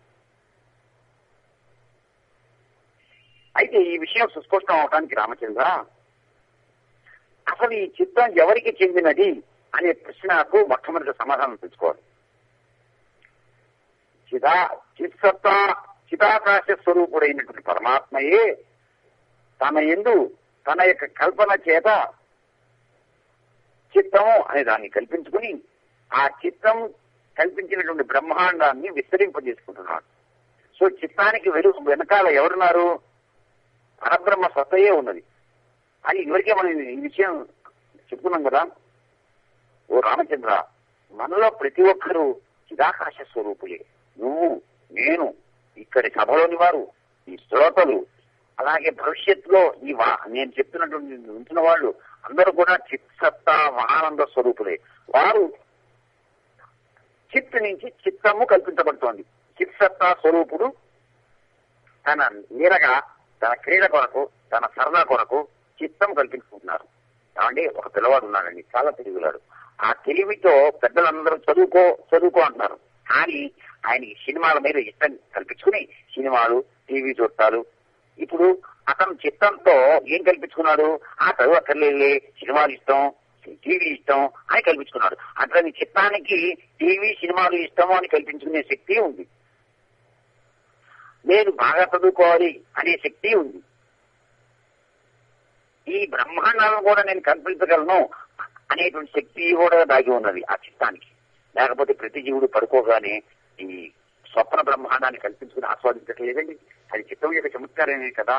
అయితే ఈ విషయం సుస్పష్టం అవడానికి రామచంద్ర అసలు ఈ చిత్తం ఎవరికి చెందినది అనే ప్రశ్నకు మొట్టమొదటి సమాధానం తెచ్చుకోవాలి చిదా చిత్సత్త చిదాకాశ స్వరూపుడైనటువంటి పరమాత్మయే తన ఎందు తన యొక్క కల్పన చేత చిత్తము అనే దాన్ని కల్పించుకుని ఆ చిత్తం కల్పించినటువంటి బ్రహ్మాండాన్ని విస్తరింపజేసుకుంటున్నాడు సో చిత్తానికి వెలుగు వెనకాల ఎవరున్నారు పరబ్రహ్మ సత్తయే ఉన్నది అని ఇవరికే మనం ఈ విషయం చెప్పుకున్నాం కదా ఓ రామచంద్ర మనలో ప్రతి ఒక్కరూ చిదాకాశ స్వరూపులే నువ్వు నేను ఇక్కడి సభలోని వారు ఈ శ్రోతలు అలాగే భవిష్యత్తులో ఈ వా నేను చెప్తున్నటువంటి ఉంచిన వాళ్ళు అందరూ కూడా చిత్ సత్తా మహానంద స్వరూపులే వారు చిత్ నుంచి చిత్తము కల్పించబడుతోంది చిత్ సత్తా స్వరూపుడు తన నీరగా తన క్రీడ కొరకు తన సరదా కొరకు చిత్తం కల్పించుకుంటున్నారు కాబట్టి ఒక పిల్లవాడు ఉన్నాడండి చాలా తెలివిలాడు ఆ తెలివితో పెద్దలందరూ చదువుకో చదువుకో అంటున్నారు కానీ ఆయనకి సినిమాల మీద ఇష్టం కల్పించుకుని సినిమాలు టీవీ చూస్తాడు ఇప్పుడు అతను చిత్తంతో ఏం కల్పించుకున్నాడు ఆ చదువు అక్కర్లేదులే సినిమాలు ఇష్టం టీవీ ఇష్టం అని కల్పించుకున్నాడు అతని చిత్తానికి టీవీ సినిమాలు ఇష్టము అని కల్పించుకునే శక్తి ఉంది నేను బాగా చదువుకోవాలి అనే శక్తి ఉంది ఈ బ్రహ్మాండాలను కూడా నేను కల్పించగలను అనేటువంటి శక్తి కూడా దాగి ఉన్నది ఆ చిత్తానికి లేకపోతే ప్రతి జీవుడు పడుకోగానే ఈ స్వప్న బ్రహ్మాండాన్ని కల్పించుకుని ఆస్వాదించట్లేదండి అది చిత్తం యొక్క చమత్కారమే కదా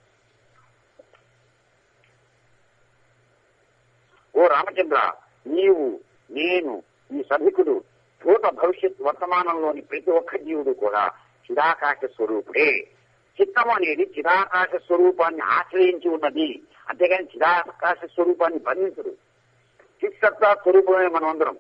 ఓ రామచంద్ర నీవు నేను ఈ సభికుడు భూత భవిష్యత్ వర్తమానంలోని ప్రతి ఒక్క జీవుడు కూడా చిదాకాశ స్వరూపుడే చిత్తం అనేది చిదాకాశ స్వరూపాన్ని ఆశ్రయించి ఉన్నది అంతేగాని చిదాకాశ స్వరూపాన్ని బంధించదు చిత్సత్తా స్వరూపమే మనం అందరం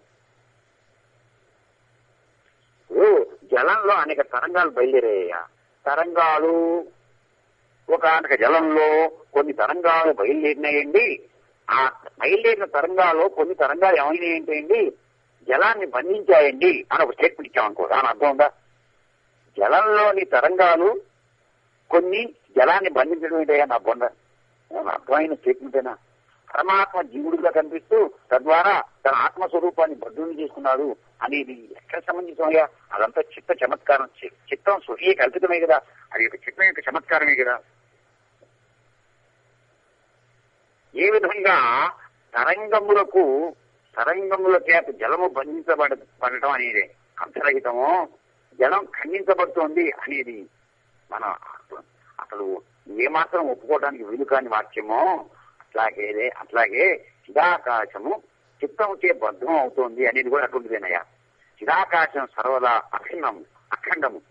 ఇప్పుడు జలంలో అనేక తరంగాలు బయలుదేరాయ్యా తరంగాలు ఒక అనేక జలంలో కొన్ని తరంగాలు బయలుదేరినాయండి ఆ బయలుదేరిన తరంగాలు కొన్ని తరంగాలు ఏమైనాయి ఏంటండి జలాన్ని బంధించాయండి అని ఒక స్టేట్మెంట్ ఇచ్చామనుకో దాని అర్థం ఉందా జలంలోని తరంగాలు కొన్ని జలాన్ని బంధించడం ఏంటయ్యా నా బొంద ఏమన్నా అర్థమైన స్టేట్మెంటేనా పరమాత్మ జీవుడిగా కనిపిస్తూ తద్వారా తన ఆత్మస్వరూపాన్ని భద్రుని చేసుకున్నాడు అనేది ఎక్కడ సంబంధించమయ్యా అదంతా చిత్త చమత్కారం చి- చిత్తం స్వకీయ కల్పితమే కదా అది యొక్క చిత్తం యొక్క చమత్కారమే కదా ఏ విధంగా తరంగములకు తరంగముల చేత జలము బంధించబడ పడటం అనేది అర్థరహితమో జలం ఖండించబడుతోంది అనేది మన అసలు ఏమాత్రం ఒప్పుకోవడానికి వీలు కాని వాక్యమో అట్లాగే అట్లాగే చిదాకాశము చిత్తముచే బద్ధం అవుతోంది అనేది కూడా అటువంటిదేనయ్యా చిదాకాశం సర్వదా అఖండము అఖండము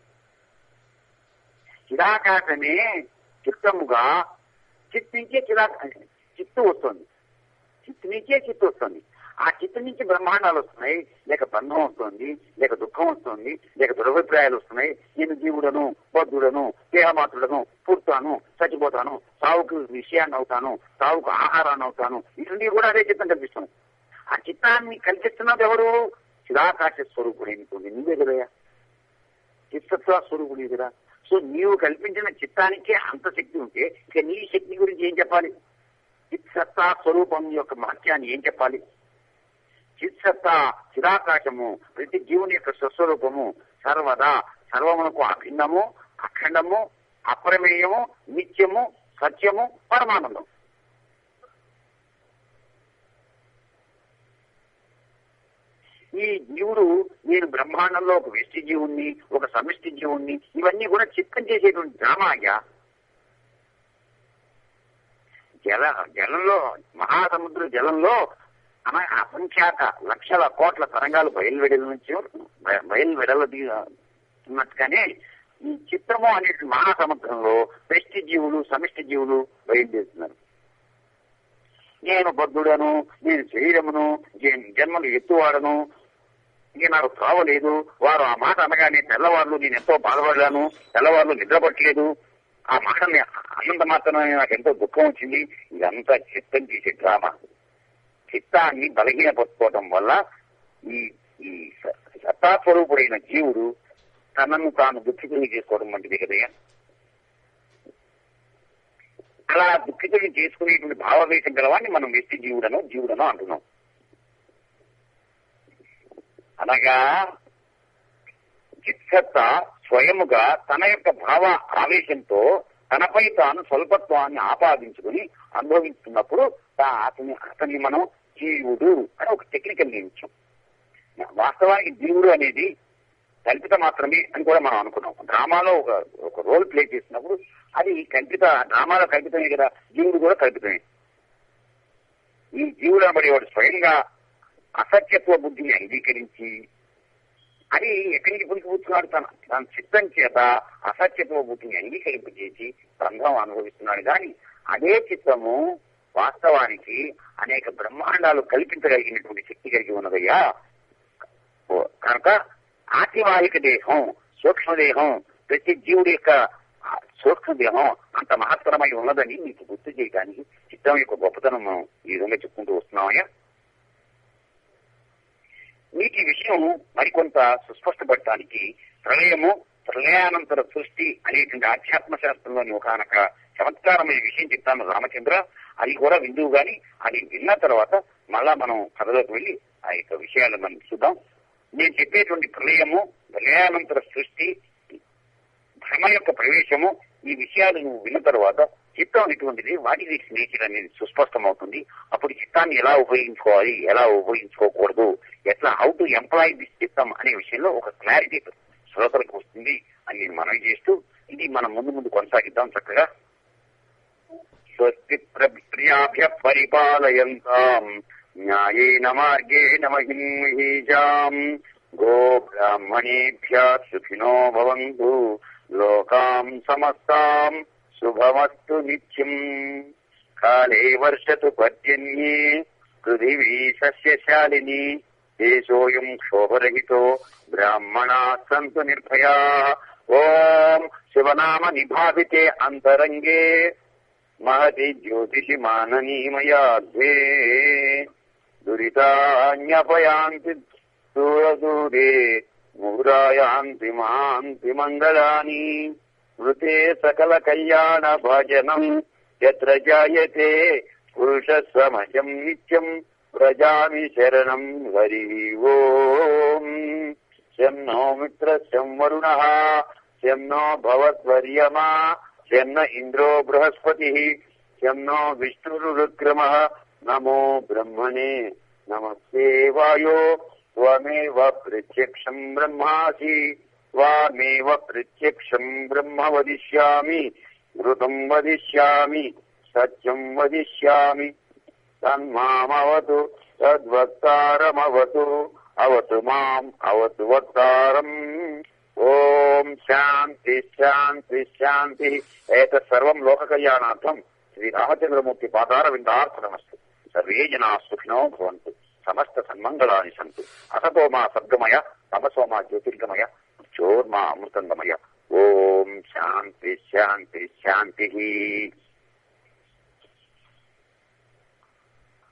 చిదాకాశమే చిత్తముగా చిత్ నుంచే చిదా చిత్తు వస్తుంది చిత్తు నుంచే చిత్తు వస్తుంది ఆ చిత్తు నుంచి బ్రహ్మాండాలు వస్తున్నాయి లేక బంధం వస్తుంది లేక దుఃఖం వస్తుంది లేక దురభిప్రాయాలు వస్తున్నాయి నేను జీవుడను బద్ధుడను దేహమాత్రుడను పుడతాను చచ్చిపోతాను సావుకు విషయాన్ని అవుతాను సావుకు ఆహారాన్ని అవుతాను ఇటువంటి కూడా అదే చిత్తం కల్పిస్తుంది ఆ చిత్తాన్ని కల్పిస్తున్నది ఎవరు చిదాకాశ స్వరూపుడు ఎన్నుకోండి నువ్వే కదయ్యా చిత్తత్వ స్వరూపుడు కదా సో నీవు కల్పించిన చిత్తానికే అంత శక్తి ఉంటే ఇక నీ శక్తి గురించి ఏం చెప్పాలి చిత్సత్తా స్వరూపం యొక్క మహత్యాన్ని ఏం చెప్పాలి చిత్సత్తా చిరాకాశము ప్రతి జీవుని యొక్క స్వస్వరూపము సర్వదా సర్వమునకు అభిన్నము అఖండము అప్రమేయము నిత్యము సత్యము పరమానందం ఈ జీవుడు నేను బ్రహ్మాండంలో ఒక వ్యష్టి జీవుణ్ణి ఒక సమిష్టి జీవుణ్ణి ఇవన్నీ కూడా చిత్తం చేసేటువంటి డ్రామా అయ్యా జల జలంలో మహాసముద్ర జలంలో అన అసంఖ్యాక లక్షల కోట్ల తరంగాలు బయలువెడల నుంచి బయలువెడల ఉన్నట్టుగానే ఈ చిత్రము అనే మహాసముద్రంలో వ్యష్టి జీవులు సమిష్టి జీవులు బయలుదేరుతున్నారు నేను బద్ధుడను నేను శరీరమును జన్- జన్మను ఎత్తువాడను ఇక నాకు త్రోవలేదు వారు ఆ మాట అనగానే తెల్లవారులు నేను ఎంతో బాధపడ్డాను తెల్లవారులు నిద్రపట్టలేదు ఆ మాటని అన్నంత మాత్రమే నాకు ఎంతో దుఃఖం వచ్చింది ఇదంతా చిత్తం చేసే డ్రామా చిత్తాన్ని బలహీనపరుచుకోవడం వల్ల ఈ ఈ స- సత్తాస్వరూపుడైన జీవుడు తనను తాను దుఃఖితుని చేసుకోవడం వంటిది కదయ్యా అలా దుఃఖితుని చేసుకునేటువంటి భావవేశం గలవాన్ని మనం వ్యక్తి జీవుడను జీవుడను అంటున్నాం అనగా చిత్సత్త స్వయముగా తన యొక్క భావ ఆవేశంతో తనపై తాను స్వల్పత్వాన్ని ఆపాదించుకుని అనుభవిస్తున్నప్పుడు తా- అతని అతన్ని మనం జీవుడు అని ఒక టెక్నికల్ నియమించాం వాస్తవానికి జీవుడు అనేది కల్పిత మాత్రమే అని కూడా మనం అనుకున్నాం డ్రామాలో ఒక ఒక రోల్ ప్లే చేసినప్పుడు అది కల్పిత డ్రామాలో కల్పితమే కదా జీవుడు కూడా కల్పితమే ఈ జీవుడు అనబడేవాడు స్వయంగా అసత్యత్వ బుద్ధిని అంగీకరించి అది ఎక్కడి నుంచి పుణికిపుచ్చున్నాడు తన తన చిత్తం చేత అసత్యత్వ బుద్ధిని అంగీకరింపజేసి బంధం అనుభవిస్తున్నాడు కానీ అదే చిత్తము వాస్తవానికి అనేక బ్రహ్మాండాలు కల్పించగలిగినటువంటి శక్తి కలిగి ఉన్నదయ్యా ఓ, కనుక ఆతివాహిక దేహం సూక్ష్మదేహం ప్రతి జీవుడి యొక్క ఆ సూక్ష్మదేహం అంత మహత్తరమై ఉన్నదని మీకు గుర్తు చేయడానికి చిత్తం యొక్క గొప్పతనం మనం ఈ విధంగా చెప్పుకుంటూ వస్తున్నామయ్యా మీకు ఈ విషయం మరికొంత సుస్పష్టపడటానికి ప్రళయము ప్రళయానంతర సృష్టి అనేటువంటి ఆధ్యాత్మ శాస్త్రంలోని ఒకనొక చమత్కారమైన విషయం చెప్తాను రామచంద్ర అది కూడా విందువు గాని అది విన్న తర్వాత మళ్ళా మనం కథలోకి వెళ్ళి ఆ యొక్క విషయాలను మనం చూద్దాం నేను చెప్పేటువంటి ప్రళయము ప్రళయానంతర సృష్టి భ్రమ యొక్క ప్రవేశము ఈ విషయాలు నువ్వు విన్న తర్వాత చిత్తం అనేటువంటిది వాటి నేచర్ అనేది సుస్పష్టమవుతుంది అప్పుడు చిత్తాన్ని ఎలా ఉపయోగించుకోవాలి ఎలా ఉపయోగించుకోకూడదు ఎట్లా హౌ టు ఎంప్లాయ్ దిస్ చిత్తం అనే విషయంలో ఒక క్లారిటీ శ్రోతలకు వస్తుంది అని నేను మనవి చేస్తూ ఇది మనం ముందు ముందు కొనసాగిద్దాం చక్కగా స్వస్తి ప్రియాభ్య పరిపాలయంతాం న్యాయేన మార్గేణ మహిం మహీజాం గో బ్రాహ్మణేభ్య సుఖినో భవంతు లోకాం సమస్తాం శుభమస్తు నిత్యం కాలే వర్షతు పర్జన్యే పృథివీ సస్యశాలిని దేశోయం క్షోభరహితో బ్రాహ్మణా సంతు నిర్భయా ఓం శివనామ నిభావితే అంతరంగే మహతి జ్యోతిషి మాననీమయాధ్వే దురితాన్యపయాంతి దూరదూరే ముహురాయాంతి మహాంతి మంగళాని మృతే సకల కళ్యాణ భజనం ఎత్ర జాయతే పురుష సమజం నిత్యం ప్రజామి శరణం హరి ఓం శం నో మిత్ర శం వరుణ శం నో భవద్వర్యమా శం న ఇంద్రో బృహస్పతి శం నో విష్ణురుక్రమ నమో బ్రహ్మణే నమస్తే వాయో త్వమేవ ప్రత్యక్షం బ్రహ్మాసి త్వామేవ ప్రత్యక్షం బ్రహ్మ వదిష్యామి ఘృతం వదిష్యామి సత్యం వదిష్యామి తన్మామవతు తద్వక్తారమవతు అవతు మాం అవతు వక్తారం ఓం శాంతి శాంతి శాంతి ఏత సర్వం లోక కళ్యాణార్థం శ్రీ రామచంద్రమూర్తి పాదార విందార్థనమస్తు సర్వే జనా సుఖినో భవంతు సమస్త సన్మంగళాని సంతు అసతో మా సద్గమయ తమసో మా జ్యోతిర్గమయ చోర్మా అమృతంగమయ ఓం శాంతి శాంతి శాంతి